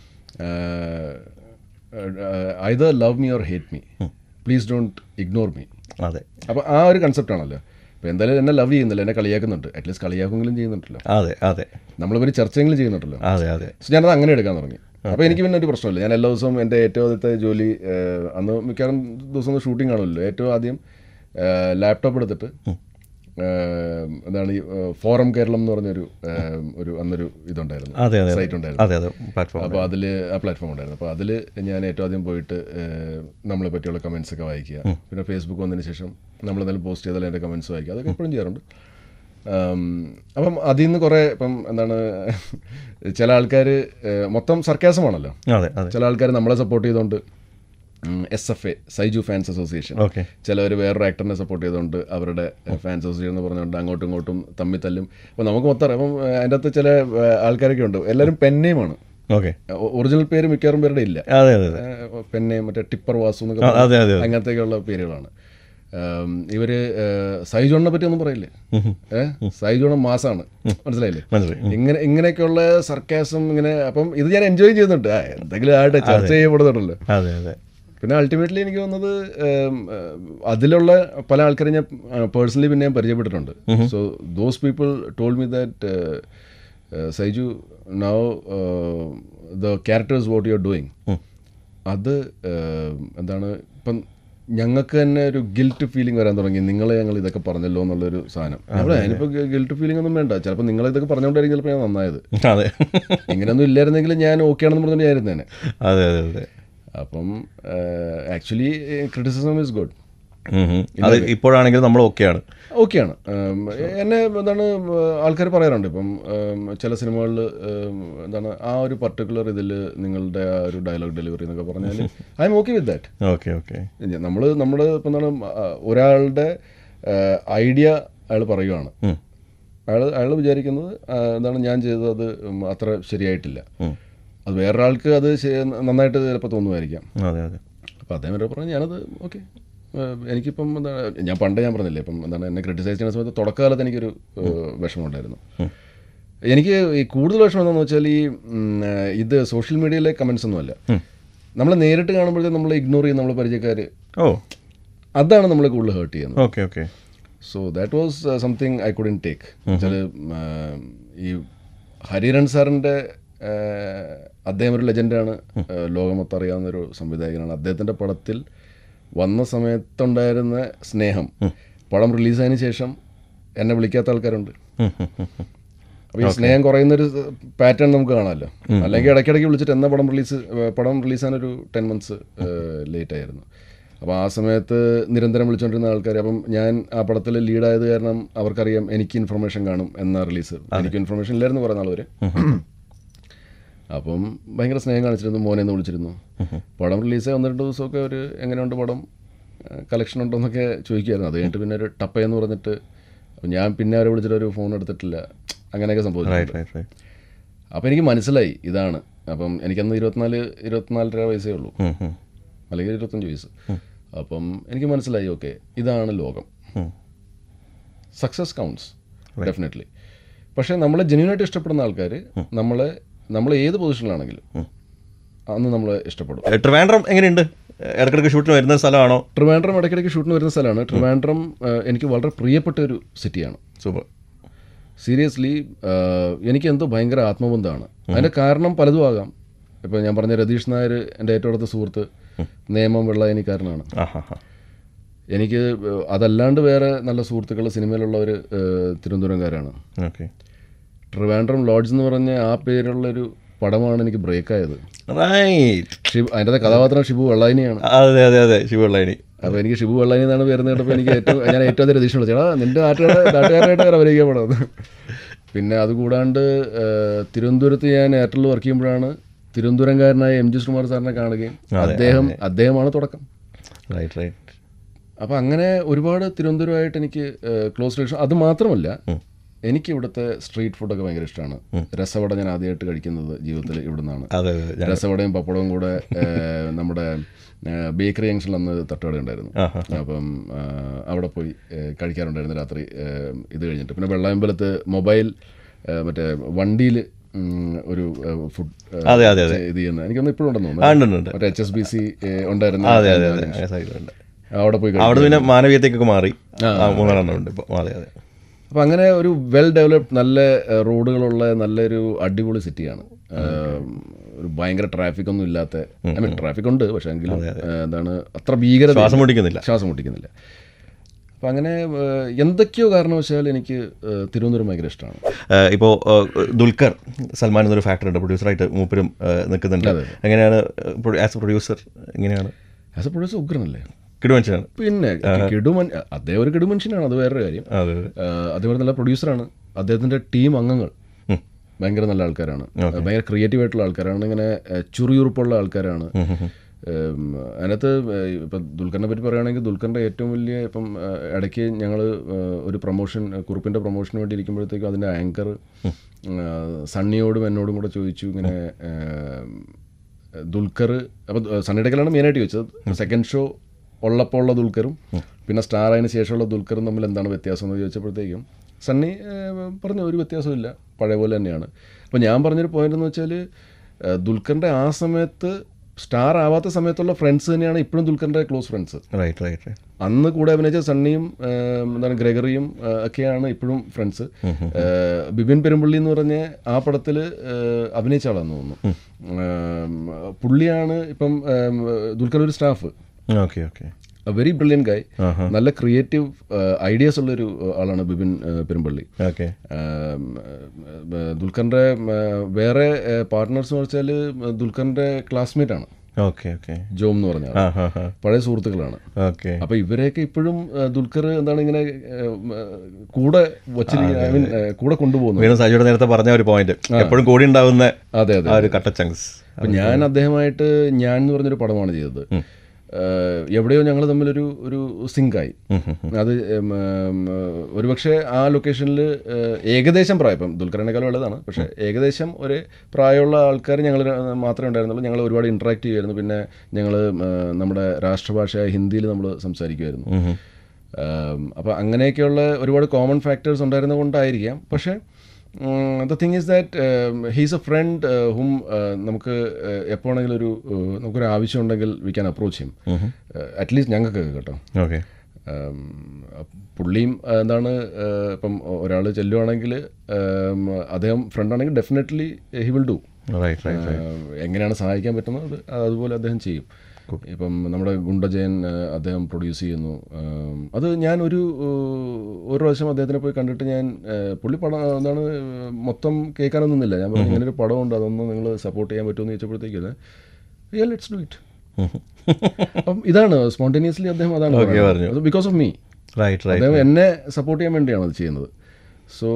either love me or hate me please don't ignore me അതെ അപ്പോൾ ആ ഒരു കൺസെപ്റ്റ് ആണല്ലോ അപ്പോൾ എന്തായാലും എന്നെ ലവ് ചെയ്യുന്നില്ല എന്നെ കളിയാക്കുന്നുണ്ട് അറ്റ്ലീസ്റ്റ് കളിയാക്കുമെങ്കിലും ചെയ്യുന്നുണ്ടല്ലോ അതെ അതെ നമ്മളിവർ ചർച്ചയെങ്കിലും ചെയ്യുന്നുണ്ടല്ലോ അതെ അതെ സോ ഞാനത് അങ്ങനെ എടുക്കാൻ തുടങ്ങി അപ്പോൾ എനിക്ക് പിന്നെ ഒരു പ്രശ്നമില്ല ഞാൻ എല്ലാ ദിവസവും എൻ്റെ ഏറ്റവും ആദ്യത്തെ ജോലി ഏഹ്, അന്ന് മിക്കവാറും ദിവസം ഷൂട്ടിംഗ് കാണുമല്ലോ ഏറ്റവും ആദ്യം ലാപ്ടോപ്പ് എടുത്തിട്ട് ഏഹ്, എന്താണ് ഈ ഏഹ്, ഫോറം കേരളം എന്ന് പറഞ്ഞൊരു ഏഹ്, ഒരു അന്നൊരു ഇതുണ്ടായിരുന്നു അതെ അതെ സൈറ്റ് ഉണ്ടായിരുന്നു അതെ അതെ പ്ലാറ്റ്ഫോം അപ്പോൾ അതിൽ ആ പ്ലാറ്റ്ഫോം ഉണ്ടായിരുന്നു അപ്പോൾ അതിൽ ഞാൻ ഏറ്റവും ആദ്യം പോയിട്ട് ഏഹ്, നമ്മളെ പറ്റിയുള്ള കമൻസ് ഒക്കെ വായിക്കുക പിന്നെ ഫേസ്ബുക്ക് വന്നതിന് ശേഷം നമ്മൾ എന്തെങ്കിലും പോസ്റ്റ് ചെയ്താൽ എൻ്റെ കമൻസ് വായിക്കുക അതൊക്കെ എപ്പോഴും ചെയ്യാറുണ്ട് ആം, അപ്പം അതിൽ നിന്ന് കുറേ ഇപ്പം എന്താണ് ചില ആൾക്കാർ മൊത്തം സർക്കാസമാണല്ലോ അതെ അതെ ചില ആൾക്കാർ നമ്മളെ സപ്പോർട്ട് ചെയ്തുകൊണ്ട് S F A Saiju fans association okay ചിലവർ വേറൊരു ആക്ടറിനെ സപ്പോർട്ട് ചെയ്തുകൊണ്ട് അവരുടെ ഫാൻസ് അസോസിയേഷൻ എന്ന് പറഞ്ഞുകൊണ്ട് അങ്ങോട്ടും ഇങ്ങോട്ടും തമ്മിൽ തല്ലും അപ്പോൾ നമുക്ക് മൊത്തം അറിയാം. അപ്പം ഏഹ്, അതിൻ്റെ അകത്ത് ചില ഏഹ്, ആൾക്കാരൊക്കെ ഉണ്ട് എല്ലാവരും പെന്നേമാണ് ഓക്കെ ഒറിജിനൽ പേര് മിക്കവാറും പേരുടെ ഇല്ല അതെ അതെ അതെ ഏഹ്, പെന്നേം മറ്റേ ടിപ്പർ വാസു എന്നൊക്കെ ആ, പറഞ്ഞ അതെ അതെ അതെ അങ്ങനത്തെയൊക്കെയുള്ള പേരുകളാണ് ഏം, ഇവര് ഏഹ്, സൈജോണിനെ പറ്റി ഒന്നും പറയില്ലേ ഏഹ് സൈജോണ മാസാണ് മനസ്സിലായില്ലേ മനസ്സിലായി ഇങ്ങനെ ഇങ്ങനെയൊക്കെയുള്ള സർക്കാസം ഇങ്ങനെ അപ്പം ഇത് ഞാൻ എൻജോയ് ചെയ്യുന്നുണ്ട് ആ, എന്തെങ്കിലും ആയിട്ട് ചർച്ച ചെയ്യപ്പെടുന്നുണ്ടല്ലോ അതെ അതെ പിന്നെ അൾട്ടിമേറ്റ്ലി എനിക്ക് തോന്നുന്നത് ഏം, ഏഹ്, അതിലുള്ള പല ആൾക്കാരെ ഞാൻ പേഴ്സണലി പിന്നെ ഞാൻ പരിചയപ്പെട്ടിട്ടുണ്ട് so those people told me that Saiju now the characters what you are doing അത് ഏം, എന്താണ് ഇപ്പം ഞങ്ങൾക്ക് തന്നെ ഒരു ഗിൽറ്റ് ഫീലിംഗ് വരാൻ തുടങ്ങി നിങ്ങളെ ഞങ്ങൾ ഇതൊക്കെ പറഞ്ഞല്ലോ എന്നുള്ളൊരു സാധനം അവിടെ അതിനിപ്പോൾ ഗിൽറ്റ് ഫീലിംഗ് ഒന്നും വേണ്ട ചിലപ്പോൾ നിങ്ങൾ ഇതൊക്കെ പറഞ്ഞുകൊണ്ടായിരിക്കും ചിലപ്പോൾ ഞാൻ നന്നായത് അതെ ഇങ്ങനെയൊന്നും ഇല്ലായിരുന്നെങ്കിൽ ഞാൻ ഓക്കെ ആണെന്ന് പറഞ്ഞിട്ട് ആയിരുന്നേനെ അതെ അതെ അതെ അപ്പം ആക്ച്വലി ക്രിറ്റിസിസം ഇസ് ഗുഡ് ഉം ഉം. അത് ഇപ്പോഴാണെങ്കിൽ നമ്മൾ ഓക്കെയാണ് ഓക്കെയാണ് എന്നെ എന്താണ് ആൾക്കാർ പറയാറുണ്ട് ഇപ്പം ഉം, ചില സിനിമകളിൽ എന്താണ് ആ ഒരു പർട്ടിക്കുലർ ഇതിൽ നിങ്ങളുടെ ആ ഒരു ഡയലോഗ് ഡെലിവറി എന്നൊക്കെ പറഞ്ഞാൽ I am okay with that okay okay നമ്മൾ നമ്മൾ ഇപ്പം എന്താണ് ആ, ഒരാളുടെ ഐഡിയ അയാൾ പറയുകയാണ് ഉം. അയാൾ അയാൾ വിചാരിക്കുന്നത് ആ, എന്താണ് ഞാൻ ചെയ്തത് അത് ഉം, അത്ര ശരിയായിട്ടില്ല ഉം. അത് വേറൊരാൾക്ക് അത് ശ- നന്നായിട്ട് ചിലപ്പോൾ തോന്നുമായിരിക്കാം അതെ അതെ അപ്പോൾ അദ്ദേഹം വരെ പറഞ്ഞു ഞാനത് ഓക്കെ എനിക്കിപ്പം എന്താണ് ഞാൻ പണ്ട് ഞാൻ പറഞ്ഞില്ലേ ഇപ്പം എന്താണ് എന്നെ ക്രിട്ടിസൈസ് ചെയ്യുന്ന സമയത്ത് തുടക്കകാലത്ത് എനിക്കൊരു ഏഹ്, വിഷമമുണ്ടായിരുന്നു എനിക്ക് ഈ കൂടുതൽ വിഷമം എന്താണെന്ന് വെച്ചാൽ ഈ ഉം, ഏഹ്, ഇത് സോഷ്യൽ മീഡിയയിലെ കമൻസ് ഒന്നുമല്ല നമ്മൾ നേരിട്ട് കാണുമ്പോഴത്തേക്കും നമ്മൾ ഇഗ്നോർ ചെയ്യും നമ്മൾ പരിചയക്കാർ ഓ അതാണ് നമ്മളെ കൂടുതൽ ഹേർട്ട് ചെയ്യുന്നത് okay okay so that was something I couldn't take വെച്ചാൽ ഈ ഹരിരൺ സാറിൻ്റെ അദ്ദേഹം ഒരു ലെജൻഡാണ് ലോകമൊത്തം അറിയാവുന്ന ഒരു സംവിധായകനാണ് അദ്ദേഹത്തിൻ്റെ പടത്തിൽ വന്ന സമയത്തുണ്ടായിരുന്ന സ്നേഹം പടം റിലീസായതിനു ശേഷം എന്നെ വിളിക്കാത്ത ആൾക്കാരുണ്ട് ഉം, ഉം, ഉം, ഉം. അപ്പോൾ ഈ സ്നേഹം കുറയുന്നൊരു പാറ്റേൺ നമുക്ക് കാണാമല്ലോ അല്ലെങ്കിൽ ഇടയ്ക്കിടയ്ക്ക് വിളിച്ചിട്ട് എന്നാ പടം റിലീസ് പടം റിലീസാനൊരു ടെൻ മന്ത്സ് ലേറ്റ് ആയിരുന്നു അപ്പോൾ ആ സമയത്ത് നിരന്തരം വിളിച്ചുകൊണ്ടിരുന്ന ആൾക്കാർ അപ്പം ഞാൻ ആ പടത്തിൽ ലീഡായത് കാരണം അവർക്കറിയാം എനിക്ക് ഇൻഫർമേഷൻ കാണും എന്ന റിലീസ് എനിക്ക് ഇൻഫർമേഷൻ ഇല്ലായിരുന്നു കുറേ നാൾ വരെ അപ്പം ഭയങ്കര സ്നേഹം കാണിച്ചിരുന്നു മോനെ എന്ന് വിളിച്ചിരുന്നു പടം റിലീസായി ഒന്ന് രണ്ട് ദിവസമൊക്കെ ഒരു എങ്ങനെയുണ്ട് പടം കളക്ഷൻ ഉണ്ടോ എന്നൊക്കെ ചോദിക്കുമായിരുന്നു അത് കഴിഞ്ഞിട്ട് പിന്നെ ഒരു ടപ്പയെന്ന് പറഞ്ഞിട്ട് അപ്പം ഞാൻ പിന്നെ അവരെ വിളിച്ചിട്ട് ഒരു ഫോൺ എടുത്തിട്ടില്ല അങ്ങനെയൊക്കെ സംഭവിച്ചു റൈറ്റ് റൈറ്റ് റൈറ്റ് അപ്പോൾ എനിക്ക് മനസ്സിലായി ഇതാണ് അപ്പം എനിക്കന്ന് ഇരുപത്തിനാല് ഇരുപത്തിനാലര വയസ്സേ ഉള്ളൂ ഉം, ഉം, അല്ലെങ്കിൽ ഇരുപത്തഞ്ച് വയസ്സ് അപ്പം എനിക്ക് മനസ്സിലായി ഓക്കെ ഇതാണ് ലോകം ഉം. സക്സസ് കൗണ്ട്സ് ഡെഫിനറ്റ്ലി പക്ഷേ നമ്മളെ ജെന്യൂനായിട്ട് ഇഷ്ടപ്പെടുന്ന ആൾക്കാർ നമ്മളെ നമ്മൾ ഏത് പൊസിഷനിലാണെങ്കിലും അന്ന് നമ്മൾ ഇഷ്ടപ്പെടും ഏ, ട്രിവാൻഡ്രം എങ്ങനെയുണ്ട് ഇടയ്ക്കിടയ്ക്ക് ഷൂട്ടിന് വരുന്ന സ്ഥലമാണോ ട്രിവാൻഡ്രം ഇടയ്ക്കിടയ്ക്ക് ഷൂട്ടിന് വരുന്ന സ്ഥലമാണ് ട്രിവാൻഡ്രം ആ, എനിക്ക് വളരെ പ്രിയപ്പെട്ട ഒരു സിറ്റിയാണ് സൂപ്പർ സീരിയസ്ലി എനിക്ക് എന്തോ ഭയങ്കര ആത്മബന്ധമാണ് അതിൻ്റെ കാരണം പലതും ആകാം ഇപ്പോൾ ഞാൻ പറഞ്ഞ രതീഷ് നായർ എൻ്റെ ഏറ്റവും അടുത്ത സുഹൃത്ത് നിയമം വെള്ളയനിക്കാരനാണ് ആ ഹാ ഹാ എനിക്ക് ഏഹ്, അതല്ലാണ്ട് വേറെ നല്ല സുഹൃത്തുക്കൾ സിനിമയിലുള്ളവർ തിരുവനന്തപുരംകാരാണ് ഓക്കെ ട്രിവാൻഡ്രം ലോഡ്ജ് എന്ന് പറഞ്ഞ ആ പേരുള്ളൊരു പടമാണ് എനിക്ക് ബ്രേക്കായത് റൈറ്റ് ഷിബു അതിൻ്റെ കഥാപാത്രം ഷിബു വെള്ളായനിയാണ് അതെ അതെ അതെ ശിവള്ളാനി അപ്പോൾ എനിക്ക് ഷിബു വെള്ളാനി എന്നാണ് പേര് കേട്ടപ്പോൾ എനിക്ക് ഏറ്റവും ഞാൻ ഏറ്റവും അധികം രതീഷ് വിളിച്ചത് എടാ നിൻ്റെ നാട്ടുകാരെ നാട്ടുകാരായിട്ട് വേറെ അഭിനയിക്കപ്പെടുന്നത് പിന്നെ അതുകൂടാണ്ട് ഏഹ്, തിരുവനന്തപുരത്ത് ഞാൻ എയർടെൽ വർക്ക് ചെയ്യുമ്പോഴാണ് തിരുവനന്തപുരംകാരനായ എം ജി ശ്രീകുമാർ സാറിനെ കാണുകയും അദ്ദേഹം അദ്ദേഹമാണ് തുടക്കം റൈറ്റ് റൈറ്റ് അപ്പം അങ്ങനെ ഒരുപാട് തിരുവനന്തപുരമായിട്ട് എനിക്ക് ക്ലോസ് റിലേഷൻ അത് മാത്രമല്ല എനിക്ക് ഇവിടുത്തെ സ്ട്രീറ്റ് ഫുഡൊക്കെ ഭയങ്കര ഇഷ്ടമാണ് രസവട ഞാൻ ആദ്യമായിട്ട് കഴിക്കുന്നത് ജീവിതത്തിൽ ഇവിടുന്നാണ് അതെ അതെ ഞാൻ- രസവടയും പപ്പടവും കൂടെ ഏഹ്, നമ്മുടെ ബേക്കറി ജംഗ്ഷനിൽ അന്ന് തട്ടുകട ഉണ്ടായിരുന്നു ആഹാ. അപ്പം ആ, അവിടെ പോയി ഏഹ്, കഴിക്കാറുണ്ടായിരുന്നു രാത്രി ഏഹ്, ഇത് കഴിഞ്ഞിട്ട് പിന്നെ വെള്ളായമ്പലത്ത് മൊബൈൽ ഏഹ്, മറ്റേ വണ്ടിയിൽ ഒരു ഫുഡ് അതെ, അതെ, അതെ. ഇത് ചെയ്യുന്ന എനിക്കൊന്ന് ഇപ്പോഴും ഉണ്ടെന്ന് ആ, തോന്നുന്നു ഉണ്ട് ഉണ്ട്, ഉണ്ട് മറ്റേ എച്ച് എസ് ബി സി ഉണ്ടായിരുന്ന അതെ അതെ അതെ ആ സൈഡിലുണ്ട് അവിടെ പോയി കഴിക്കും അവിടെ പിന്നെ മാനവീയത്തേക്കൊക്കെ മാറി ആ മൂന്നെണ്ണം ഉണ്ട് ഇപ്പോൾ അതെ അതെ അപ്പം അങ്ങനെ ഒരു വെൽ ഡെവലപ്ഡ് നല്ല ഏഹ്, റോഡുകളുള്ള നല്ലൊരു അടിപൊളി സിറ്റിയാണ് ഏഹ്, ഒരു ഭയങ്കര ട്രാഫിക് ഒന്നും ഇല്ലാത്ത ഐ മീൻ ട്രാഫിക് ഉണ്ട് പക്ഷേ എങ്കിലും ഏഹ്, എന്താണ് അത്ര ഭീകരത ശ്വാസം മുട്ടിക്കുന്നില്ല ശ്വാസം മുട്ടിക്കുന്നില്ല അപ്പം അങ്ങനെ ഏഹ്, എന്തൊക്കെയോ കാരണവശാൽ എനിക്ക് ഏഹ്, തിരുവനന്തപുരം ഭയങ്കര ഇഷ്ടമാണ് ഇപ്പോൾ ദുൽഖർ സൽമാൻ എന്നൊരു ഫാക്ടർ ഉണ്ട് പ്രൊഡ്യൂസറായിട്ട് മൂപ്പരും ഏഹ്, നിൽക്കുന്നുണ്ട് എങ്ങനെയാണ് ആസ് എ പ്രൊഡ്യൂസർ എങ്ങനെയാണ് ആസ് എ പ്രൊഡ്യൂസർ ഉഗ്രനല്ലേ കിടുമനുഷ്യനാണ് പിന്നെ കിടുമൻ അദ്ദേഹം ഒരു കിടുമനുഷ്യനാണ് അത് വേറൊരു കാര്യം അതെ അതെ ഏഹ്, അദ്ദേഹം നല്ല പ്രൊഡ്യൂസറാണ് അദ്ദേഹത്തിൻ്റെ ടീം അംഗങ്ങൾ ഉം. ഭയങ്കര നല്ല ആൾക്കാരാണ് ഭയങ്കര ക്രിയേറ്റീവ് ആയിട്ടുള്ള ആൾക്കാരാണ് ഇങ്ങനെ ഏഹ്, ചുറിയുറുപ്പുള്ള ആൾക്കാരാണ് ഏം, അതിനകത്ത് ഏഹ്, ഇപ്പം ദുൽഖറിനെ പറ്റി പറയുകയാണെങ്കിൽ ദുൽഖറിൻ്റെ ഏറ്റവും വലിയ ഇപ്പം ഏഹ്, ഇടയ്ക്ക് ഞങ്ങൾ ഒരു പ്രൊമോഷൻ കുറിപ്പിൻ്റെ പ്രൊമോഷന് വേണ്ടി ഇരിക്കുമ്പോഴത്തേക്കും അതിൻ്റെ ആങ്കർ സണ്ണിയോടും എന്നോടും കൂടെ ചോദിച്ചു ഇങ്ങനെ ഏം, ദുൽഖർ അപ്പോൾ സണ്ണിയുടെ മെയിനായിട്ട് ചോദിച്ചത് സെക്കൻഡ് ഷോ ഉള്ളപ്പോൾ ഉള്ള ദുൽഖറും പിന്നെ സ്റ്റാർ ആയതിനു ശേഷമുള്ള ദുൽഖറും തമ്മിൽ എന്താണ് വ്യത്യാസം എന്ന് ചോദിച്ചപ്പോഴത്തേക്കും സണ്ണി ഏഹ്, പറഞ്ഞു ഒരു വ്യത്യാസമില്ല പഴയ പോലെ തന്നെയാണ് അപ്പോൾ ഞാൻ പറഞ്ഞൊരു പോയിന്റ് എന്ന് വെച്ചാൽ ഏഹ്, ദുൽഖറിൻ്റെ ആ സമയത്ത് സ്റ്റാർ ആവാത്ത സമയത്തുള്ള ഫ്രണ്ട്സ് തന്നെയാണ് ഇപ്പോഴും ദുൽഖറിൻ്റെ close friends right right right അന്ന് കൂടെ അഭിനയിച്ച സണ്ണിയും ഏഹ്, എന്താണ് ഗ്രഗറിയും ഏഹ്, ഒക്കെയാണ് ഇപ്പോഴും ഫ്രണ്ട്സ് ഏഹ്, ബിപിൻ പെരുമ്പള്ളി എന്ന് പറഞ്ഞ ആ പടത്തിൽ അഭിനയിച്ച ആളാന്ന് തോന്നുന്നു ഏഹ്, പുള്ളിയാണ് ഇപ്പം ഏഹ്, ദുൽഖർ ഒരു staff okay okay very brilliant guy നല്ല ക്രിയേറ്റീവ് ഐഡിയാസ് ഉള്ളൊരു ആളാണ് ബിപിൻ ഏഹ്, പെരുമ്പള്ളി ഓക്കെ ഏം, ഏഹ്, ദുൽഖറിൻ്റെ ഏഹ്, വേറെ പാർട്ട്നേഴ്സ് എന്ന് വെച്ചാൽ ദുൽഖറിൻ്റെ ക്ലാസ്മേറ്റ് ആണ് ഓക്കെ ഓക്കെ ജോം എന്ന് പറഞ്ഞ ആൾ. ആ ഹാ ഹാ പഴയ സുഹൃത്തുക്കളാണ് ഓക്കെ അപ്പൊ ഇവരെയൊക്കെ ഇപ്പോഴും ഏഹ്, ദുൽഖർ എന്താണ് ഇങ്ങനെ ഏഹ്, ഏഹ്, കൂടെ വച്ചിരിക്കുന്ന ഐ മീൻ കൂടെ കൊണ്ടുപോകുന്നു വീണ്ടും സജിയുടെ നേരത്തെ പറഞ്ഞ ഒരു പോയിന്റ് എപ്പോഴും കൂടി ഉണ്ടാവുന്ന അതെ അതെ ആ ഒരു കട്ട ചങ്ക്സ് അപ്പൊ ഞാൻ അദ്ദേഹമായിട്ട് ഞാൻ എന്ന് പറഞ്ഞൊരു പടമാണ് ചെയ്തത് ഏഹ്, എവിടെയോ ഞങ്ങൾ തമ്മിലൊരു ഒരു സിങ്കായി അത് ഉം, ഉം, ഒരുപക്ഷെ ആ ലൊക്കേഷനിൽ ഏകദേശം പ്രായം ഇപ്പം ദുൽഖറിനേക്കാളും ഉള്ളതാണ് പക്ഷേ ഏകദേശം ഒരു പ്രായമുള്ള ആൾക്കാർ ഞങ്ങൾ മാത്രമേ ഉണ്ടായിരുന്നുള്ളൂ ഞങ്ങൾ ഒരുപാട് ഇൻട്രാക്ട് ചെയ്യുമായിരുന്നു പിന്നെ ഞങ്ങൾ നമ്മുടെ രാഷ്ട്രഭാഷ ഹിന്ദിയിൽ നമ്മൾ സംസാരിക്കുമായിരുന്നു അപ്പോൾ അങ്ങനെയൊക്കെയുള്ള ഒരുപാട് കോമൺ ഫാക്ടേഴ്സ് ഉണ്ടായിരുന്നത് കൊണ്ടായിരിക്കാം പക്ഷേ the thing is that he's a friend ഹും നമുക്ക് uh, എപ്പോഴാണെങ്കിലും ഒരു uh, നമുക്കൊരു ആവശ്യം ഉണ്ടെങ്കിൽ we can approach him at least ഞങ്ങൾക്കൊക്കെ കേട്ടോ ഓക്കെ ഉം, പുള്ളിയും uh, എന്താണ് uh, ഇപ്പം ഒരാൾ ചെല്ലുവാണെങ്കിൽ um, അദ്ദേഹം ഫ്രണ്ടാണെങ്കിൽ definitely he will do right right എങ്ങനെയാണ് സഹായിക്കാൻ പറ്റുന്നത് അത് അതുപോലെ അദ്ദേഹം ചെയ്യും ഇപ്പം നമ്മുടെ ഗുണ്ടജയൻ ആ, അദ്ദേഹം പ്രൊഡ്യൂസ് ചെയ്യുന്നു ആം, അത് ഞാൻ ഒരു ആ, ഒരു പ്രാവശ്യം അദ്ദേഹത്തിനെ പോയി കണ്ടിട്ട് ഞാൻ ആ, പുള്ളി പടം എന്താണ് മൊത്തം കേൾക്കാനൊന്നും നിന്നില്ല ഞാൻ പറഞ്ഞു ഇങ്ങനെ ഒരു പടമുണ്ട് അതൊന്ന് നിങ്ങൾ സപ്പോർട്ട് ചെയ്യാൻ പറ്റുമെന്ന് ചോദിച്ചപ്പോഴത്തേക്ക് യാ ലെറ്റ്സ് ഡു ഇറ്റ് അപ്പം ഇതാണ് സ്പോണ്ടേനിയസ്ലി അദ്ദേഹം അതാണ് Okay, പറയുന്നത്. പറഞ്ഞു. അത് because of me right right അദ്ദേഹം എന്നെ സപ്പോർട്ട് ചെയ്യാൻ വേണ്ടിയാണ് അത് ചെയ്യുന്നത് സോ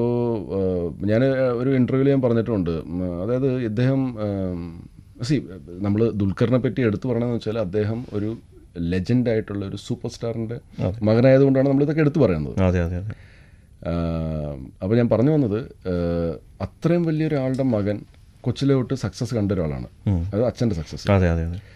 ഞാൻ ഒരു ഇൻ്റർവ്യൂവിൽ ഞാൻ പറഞ്ഞിട്ടുണ്ട് ഉം, അതായത് ഇദ്ദേഹം സി നമ്മൾ ദുൽഖറിനെ പറ്റി എടുത്തു പറയണമെന്ന് വെച്ചാൽ അദ്ദേഹം ഒരു ലെജൻഡ് ആയിട്ടുള്ള ഒരു സൂപ്പർ സ്റ്റാറിൻ്റെ മകനായതുകൊണ്ടാണ് നമ്മളിതൊക്കെ എടുത്തു പറയുന്നത് അതെ അതെ അതെ അപ്പോൾ ഞാൻ പറഞ്ഞു വന്നത് ആഹ്, അത്രയും വലിയൊരാളുടെ മകൻ കൊച്ചിലെ തൊട്ട് സക്സസ് കണ്ട ഒരാളാണ് അത് അച്ഛൻ്റെ സക്സസ് അതെ അതെ അതെ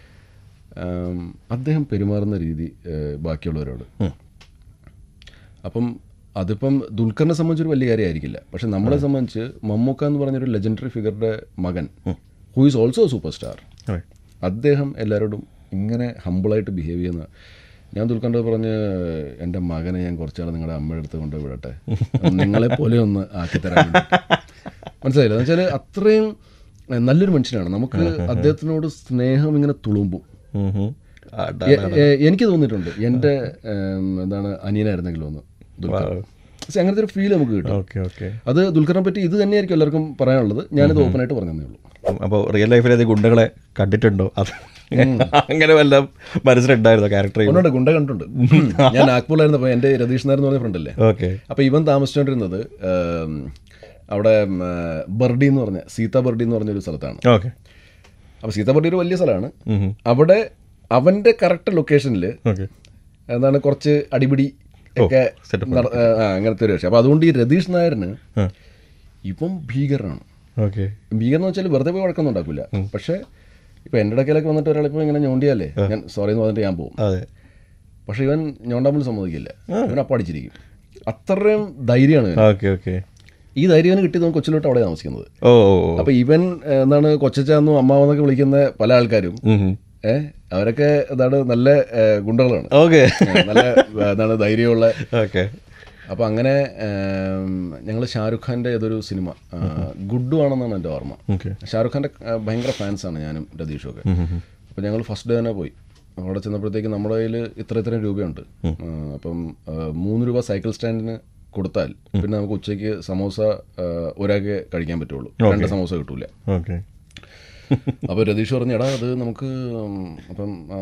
അദ്ദേഹം പെരുമാറുന്ന രീതി ആഹ്, ബാക്കിയുള്ളവരോട് അപ്പം അതിപ്പം ദുൽഖറിനെ സംബന്ധിച്ചൊരു വലിയ കാര്യമായിരിക്കില്ല പക്ഷെ നമ്മളെ സംബന്ധിച്ച് മമ്മൂക്ക എന്ന് പറഞ്ഞൊരു ലെജൻഡറി ഫിഗറുടെ മകൻ who is also super star Right. അദ്ദേഹം എല്ലാവരോടും ഇങ്ങനെ ഹമ്പിളായിട്ട് ബിഹേവ് ചെയ്യുന്ന ഞാൻ ദുൽഖറിൻ്റെ പറഞ്ഞ് എൻ്റെ മകനെ ഞാൻ കുറച്ചാൾ നിങ്ങളുടെ അമ്മയുടെ അടുത്ത് കൊണ്ട് വിടട്ടെ നിങ്ങളെ പോലെ ഒന്ന് ആക്കിത്തരാൻ വേണ്ടി." മനസ്സിലായില്ല എന്ന് വെച്ചാൽ അത്രയും എഹ്, നല്ലൊരു മനുഷ്യനാണ് നമുക്ക് അദ്ദേഹത്തിനോട് സ്നേഹം ഇങ്ങനെ തുളുമ്പും ഉം ഹും. ആ, ഡ- എ- എ- എനിക്ക് തോന്നിയിട്ടുണ്ട് എൻ്റെ ഏം, എന്താണ് അനിയനായിരുന്നെങ്കിലും ഒന്ന് ദുൽഖർ പക്ഷേ അങ്ങനത്തെ ഒരു ഫീൽ നമുക്ക് കിട്ടും ഓക്കെ ഓക്കെ അത് ദുൽഖറിനെ പറ്റി ഇത് തന്നെയായിരിക്കും എല്ലാവർക്കും പറയാനുള്ളത് ഞാനിത് ഓപ്പണായിട്ട് പറഞ്ഞതേ ഉള്ളൂ അപ്പോൾ റിയൽ ലൈഫിൽ അത് ഗുണ്ടകളെ കണ്ടിട്ടുണ്ടോ അത് അങ്ങനെ വല്ല മനസ്സിലുണ്ടായിരുന്നോ ക്യാരക്ടർ ഒന്നുണ്ട് ഗുണ്ട കണ്ടിട്ടുണ്ട് ഞാൻ നാഗ്പൂരിലായിരുന്നപ്പോൾ എൻ്റെ രതീഷ് നായർ എന്ന് പറഞ്ഞ ഫ്രണ്ടല്ലേ ഓക്കെ അപ്പോൾ ഇവൻ താമസിച്ചുകൊണ്ടിരുന്നത് ഏം, അവിടെ ഉം, ഏ, ബർഡി എന്ന് പറഞ്ഞ സീത ബർഡി എന്ന് പറഞ്ഞൊരു സ്ഥലത്താണ് ഓക്കെ അപ്പോൾ സീത ബർഡി ഒരു വലിയ സ്ഥലമാണ് അവിടെ അവൻ്റെ കറക്റ്റ് ലൊക്കേഷനിൽ ഓക്കെ എന്താണ് കുറച്ച് അടിപിടി ഒക്കെ നട- ആ, അങ്ങനത്തെ ഒരു വിഷയം അപ്പോൾ അതുകൊണ്ട് ഈ രതീഷ് നായരിന് ഇപ്പം ഭീകരനാണ് ഓക്കെ ഭീകരം എന്ന് വെച്ചാൽ വെറുതെ പോയി വഴക്കൊന്നും ഉണ്ടാക്കില്ല പക്ഷേ ഇപ്പം എൻ്റെ ഇടയ്ക്കിലൊക്കെ വന്നിട്ട് ഒരാളിപ്പോൾ ഇങ്ങനെ ഞോണ്ടിയാലേ ഞാൻ സോറി എന്ന് പറഞ്ഞിട്ട് ഞാൻ പോകും അതെ പക്ഷേ ഇവൻ ഞോണ്ടാൻ സമ്മതിക്കില്ല ഇവൻ അപ്പം അടിച്ചിരിക്കും അത്രയും ധൈര്യമാണ് ഇവന്. ഓക്കെ ഓക്കെ ഈ ധൈര്യം ഇവന് കിട്ടിയത് അവൻ കൊച്ചിലോട്ട് അവിടെ താമസിക്കുന്നത് ഓ ഓ ഓ. അപ്പോൾ ഇവൻ ഏഹ്, എന്താണ് കൊച്ചച്ചാന്നും അമ്മാവെന്നൊക്കെ വിളിക്കുന്ന പല ആൾക്കാരും ഉം ഹും. ഏഹ് അവരൊക്കെ എന്താണ് നല്ല ഏഹ്, ഗുണ്ടകളാണ് ഓക്കെ ഏഹ്, നല്ല ഏഹ്, എന്താണ് ധൈര്യമുള്ള ഓക്കെ അപ്പോൾ അങ്ങനെ ഞങ്ങൾ ഷാറുഖ് ഖാൻ്റെ ഏതൊരു സിനിമ ആ, ഗുഡു ആണെന്നാണ് എൻ്റെ ഓർമ്മ ഓക്കെ ഷാറുഖ് ഖാൻ്റെ ആ, ഭയങ്കര ഫാൻസാണ് ഞാനും രതീഷും ഒക്കെ അപ്പോൾ ഞങ്ങൾ ഫസ്റ്റ് ഡേ തന്നെ പോയി അവിടെ ചെന്നപ്പോഴത്തേക്ക് നമ്മുടെ കയ്യിൽ ഇത്ര ഇത്രയും രൂപയുണ്ട് ആ, അപ്പം ആ, മൂന്ന് രൂപ സൈക്കിൾ സ്റ്റാൻഡിന് കൊടുത്താൽ പിന്നെ നമുക്ക് ഉച്ചയ്ക്ക് സമോസ ആ, ഒരാൾക്ക് കഴിക്കാൻ പറ്റുള്ളൂ രണ്ട് സമോസ കിട്ടൂല ഓക്കെ അപ്പോൾ രതീഷ് പറഞ്ഞു എടാ അത് നമുക്ക് ഉം, അപ്പം ആ,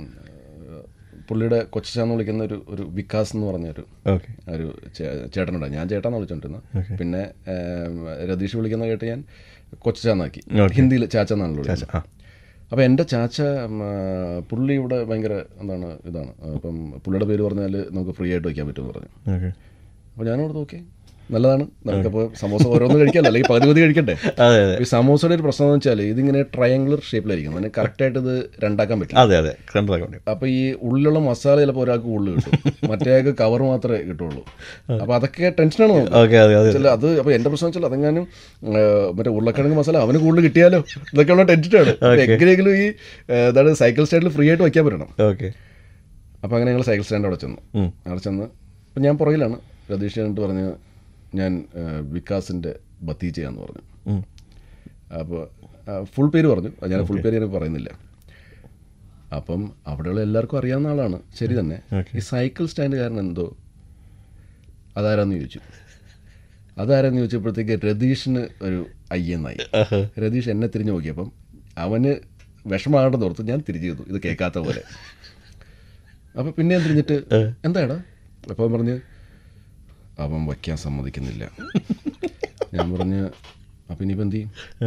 പുള്ളിയുടെ കൊച്ചാന്ന് വിളിക്കുന്ന ഒരു ഒരു വികാസ് എന്ന് പറഞ്ഞൊരു ഓക്കെ ഒരു ചേ- ചേട്ടനുണ്ട് ഞാൻ ചേട്ടാന്ന് വിളിച്ചോണ്ടിരുന്നത് പിന്നെ ഏം, രതീഷ് വിളിക്കുന്ന കേട്ട് ഞാൻ കൊച്ചാന്നാക്കി ഹിന്ദിയിൽ ചാച്ചന്നാണല്ലോ വിളിക്കുന്നത് ആ അപ്പോൾ എൻ്റെ ചാച്ച ഉം, ആ, പുള്ളി ഇവിടെ ഭയങ്കര എന്താണ് ഇതാണ് അപ്പം പുള്ളിയുടെ പേര് പറഞ്ഞാൽ നമുക്ക് ഫ്രീ ആയിട്ട് വയ്ക്കാൻ പറ്റുമെന്ന് പറഞ്ഞു ഓക്കെ അപ്പോൾ ഞാനവിടെ നോക്കി നല്ലതാണ് നമുക്കപ്പോൾ സമോസ ഓരോന്ന് കഴിക്കാമല്ലോ അല്ലെങ്കിൽ പകുതി പകുതി കഴിക്കണ്ടേ അതെ അതെ ഈ സമോസയുടെ ഒരു പ്രശ്നം എന്ന് വെച്ചാൽ ഇതിങ്ങനെ ട്രയാങ്കുലർ ഷേപ്പിലായിരിക്കും അതിന് കറക്റ്റായിട്ട് ഇത് രണ്ടാക്കാൻ പറ്റില്ല അതെ അതെ സെൻട്രൽ അക്കൗണ്ട് അപ്പോൾ ഈ ഉള്ളിലുള്ള മസാല ചിലപ്പോൾ ഒരാൾക്ക് ഉള്ളിൽ കിട്ടും മറ്റേയാൾക്ക് കവർ മാത്രമേ കിട്ടുള്ളൂ അപ്പോൾ അതൊക്കെ ടെൻഷനാണ് നമുക്ക് ഓക്കെ അതെ അതെ ചില അത് അപ്പോൾ എൻ്റെ പ്രശ്നം വെച്ചാൽ അതെങ്ങാനും ആ, മറ്റേ ഉരുളക്കിഴങ്ങ് മസാല അവന് കൂടുതൽ കിട്ടിയാലോ ഇതൊക്കെയുള്ള ടെൻഷനാണ് എങ്ങനെയെങ്കിലും ഈ ആ, എന്താണ് സൈക്കിൾ സ്റ്റാൻഡിൽ ഫ്രീ ആയിട്ട് വയ്ക്കാൻ പറ്റണം ഓക്കെ അപ്പോൾ അങ്ങനെ ഞങ്ങൾ സൈക്കിൾ സ്റ്റാൻഡ് അവിടെ ചെന്നു ഉം. അവിടെ ചെന്ന് അപ്പം ഞാൻ പുറകിലാണ് രതീഷ് എന്നിട്ട് പറഞ്ഞ് ഞാൻ ആ, വികാസിൻ്റെ ഭത്തീജയാന്ന് പറഞ്ഞു ഉം. അപ്പോൾ ഫുൾ പേര് പറഞ്ഞു അത് ഞാൻ ഫുൾ പേര് ഞാൻ പറയുന്നില്ല അപ്പം അവിടെയുള്ള എല്ലാവർക്കും അറിയാവുന്ന ആളാണ് ശരി തന്നെ Okay. ഈ സൈക്കിൾ സ്റ്റാൻഡുകാരൻ എന്തോ അതാരാന്ന് ചോദിച്ചു അതാരാന്ന് ചോദിച്ചപ്പോഴത്തേക്ക് രതീഷിന് ഒരു അയ്യെന്നായി ആഹാ. രതീഷ് എന്നെ തിരിഞ്ഞു നോക്കിയപ്പം അവന് വിഷമാകേണ്ടത് ഓർത്ത് ഞാൻ തിരിച്ചു ചെയ്തു ഇത് കേൾക്കാത്ത പോലെ അപ്പം പിന്നെ ഞാൻ തിരിഞ്ഞിട്ട് എന്താടാ അപ്പം പറഞ്ഞ് അവൻ വയ്ക്കാൻ സമ്മതിക്കുന്നില്ല ഞാൻ പറഞ്ഞ് അപ്പം ഇനിയിപ്പോൾ എന്ത് ചെയ്യും ഏ.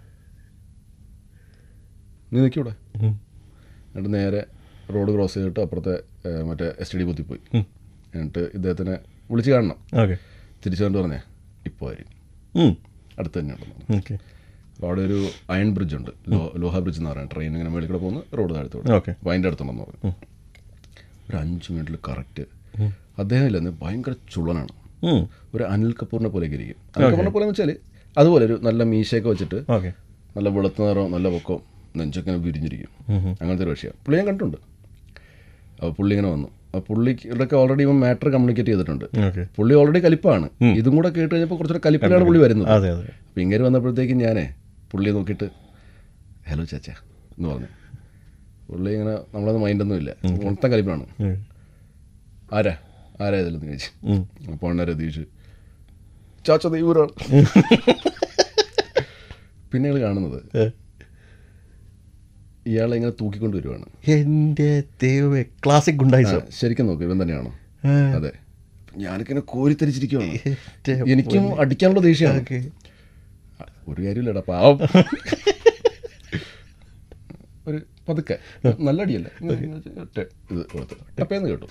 നീ നിൽക്കൂടെ ഉം. എന്നിട്ട് നേരെ റോഡ് ക്രോസ് ചെയ്തിട്ട് അപ്പുറത്തെ ഏ, മറ്റേ എസ് ടി ഡി ബുദ്ധി പോയി എന്നിട്ട് ഇദ്ദേഹത്തിനെ വിളിച്ച് കാണണം ഓക്കെ തിരിച്ചു കൊണ്ട് പറഞ്ഞേ ഇപ്പോൾ വരും ഉം. അടുത്ത് തന്നെയുണ്ടെന്ന് പറഞ്ഞു ഓക്കെ അപ്പോൾ അവിടെ ഒരു അയൺ ബ്രിഡ്ജ് ഉണ്ട് ലോ ലോഹ ബ്രിഡ്ജ് എന്ന് പറയുന്നത് ട്രെയിൻ ഇങ്ങനെ മേളിൽ കൂടെ പോകുന്ന റോഡ് താഴത്തോട് ഓക്കെ അപ്പോൾ അതിൻ്റെ അടുത്തുണ്ടെന്ന് പറഞ്ഞു ഒരു അഞ്ച് മിനിറ്റിൽ കറക്റ്റ് അദ്ദേഹം ഇല്ലെന്ന് ഭയങ്കര ചുള്ളനാണ് ഉം. ഒരു അനിൽ കപൂറിനെ പോലെയൊക്കെ ഇരിക്കും അനിൽ കപൂറിനെ പോലെ എന്ന് വെച്ചാൽ അതുപോലെ ഒരു നല്ല മീശയൊക്കെ വെച്ചിട്ട് ഓക്കെ നല്ല വെളുത്ത നിറവും നല്ല പൊക്കവും നെഞ്ചൊക്കെ ഇങ്ങനെ വിരിഞ്ഞിരിക്കും അങ്ങനത്തെ ഒരു വിഷയം പുള്ളി ഞാൻ കണ്ടിട്ടുണ്ട് അപ്പോൾ പുള്ളി ഇങ്ങനെ വന്നു അപ്പോൾ പുള്ളിക്കൊക്കെ ഓൾറെഡി ഇവൻ മാറ്റർ കമ്മ്യൂണിക്കേറ്റ് ചെയ്തിട്ടുണ്ട് ഓക്കെ പുള്ളി ഓൾറെഡി കലിപ്പാണ് ഇതും കൂടെ കേട്ട് കഴിഞ്ഞപ്പോൾ കുറച്ചുകൂടെ കലിപ്പിലാണ് പുള്ളി വരുന്നത് അതെ അതെ അപ്പോൾ ഇങ്ങനെ വന്നപ്പോഴത്തേക്കും ഞാനേ പുള്ളിയെ നോക്കിയിട്ട് ഹലോ ചാച്ച എന്ന് പറഞ്ഞു പുള്ളി ഇങ്ങനെ നമ്മളത് മൈൻഡൊന്നും ഇല്ല മൊത്തം കലിപ്പാണ് ഉം. ആരാ ആരാ ഇതിലെന്ന് ചോദിച്ചു ഉം. അപ്പോൾ എന്നെ രതീഷ് ചാച്ച ദൈവരാണ് പിന്നെ ഇയാൾ കാണുന്നത് ഏ. ഇയാളെ ഇങ്ങനെ തൂക്കിക്കൊണ്ട് വരുവാണ് എൻ്റെ ദൈവമേ ക്ലാസിക് ഗുണ്ടായിസം ആ, ശരിക്കും നോക്ക് ഇവൻ തന്നെയാണോ ആ. അതെ ഞാനൊക്കെ ഇങ്ങനെ കോരിത്തരിച്ചിരിക്കുവാണ് എൻ്റെ എനിക്കും അടിക്കാനുള്ള ദേഷ്യമാണ് ഓക്കെ ഒരു കാര്യമില്ലടാ പാവം ഒരു പതുക്കെ നല്ല അടിയല്ല ഇങ്ങനെ ഒറ്റ ഇത് കൊടുത്തു ടപ്പേന്ന് കേട്ടു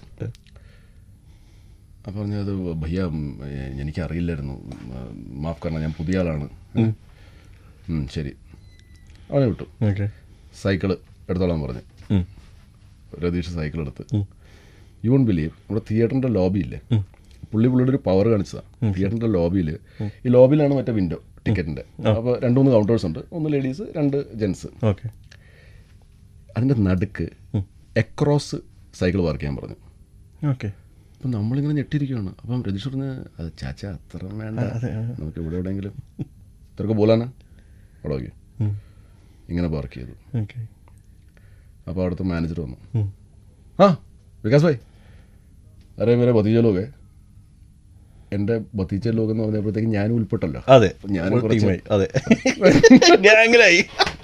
അപ്പം പറഞ്ഞത് ഭയ്യ ഉം, എ- എനിക്കറിയില്ലായിരുന്നു ഉം, മാഫ് കാരണം ഞാൻ പുതിയ ആളാണ് ഉം, ശരി അവനെ വിട്ടു ഓക്കെ സൈക്കിള് എടുത്തോളാൻ പറഞ്ഞു രതീഷ് സൈക്കിൾ എടുത്ത് ഉം. യു വൺ ബിലീവ് നമ്മുടെ തിയേറ്ററിൻ്റെ ലോബി ഇല്ലേ പുള്ളി പുള്ളിയുടെ ഒരു പവർ കാണിച്ചതാണ് തിയേറ്ററിൻ്റെ ലോബിയിൽ ഈ ലോബിയിലാണ് മറ്റേ വിൻഡോ ടിക്കറ്റിൻ്റെ അപ്പോൾ രണ്ട് മൂന്ന് കൗണ്ടേഴ്സ് ഉണ്ട് ഒന്ന് ലേഡീസ് രണ്ട് ജെൻസ് ഓക്കെ അതിൻ്റെ നടുക്ക് എക്രോസ് സൈക്കിൾ പാർക്ക് ചെയ്യാൻ പറഞ്ഞു ഓക്കെ അപ്പം നമ്മളിങ്ങനെ ഞെട്ടിയിരിക്കുകയാണ് അപ്പം രജിഷ് പറഞ്ഞ് അത് ചാച്ച അത്ര വേണ്ട നമുക്ക് ഇവിടെ എവിടെയെങ്കിലും ഇത്രക്ക് പോലാനാ അവിടെ നോക്കി ഇങ്ങനെ പാർക്ക് ചെയ്തു ഓക്കെ അപ്പോൾ അവിടുത്തെ മാനേജർ വന്നു हाँ विकास भाई अरे मेरे भतीजे लोग है എൻ്റെ ഭത്തീച്ച ലോകം എന്ന് പറഞ്ഞപ്പോഴത്തേക്ക് ഞാൻ ഉൾപ്പെട്ടല്ലോ അതെ ഞാൻ full കുറച്ച് team ആയി. അതെ ഗ്യാങ്ങിലായി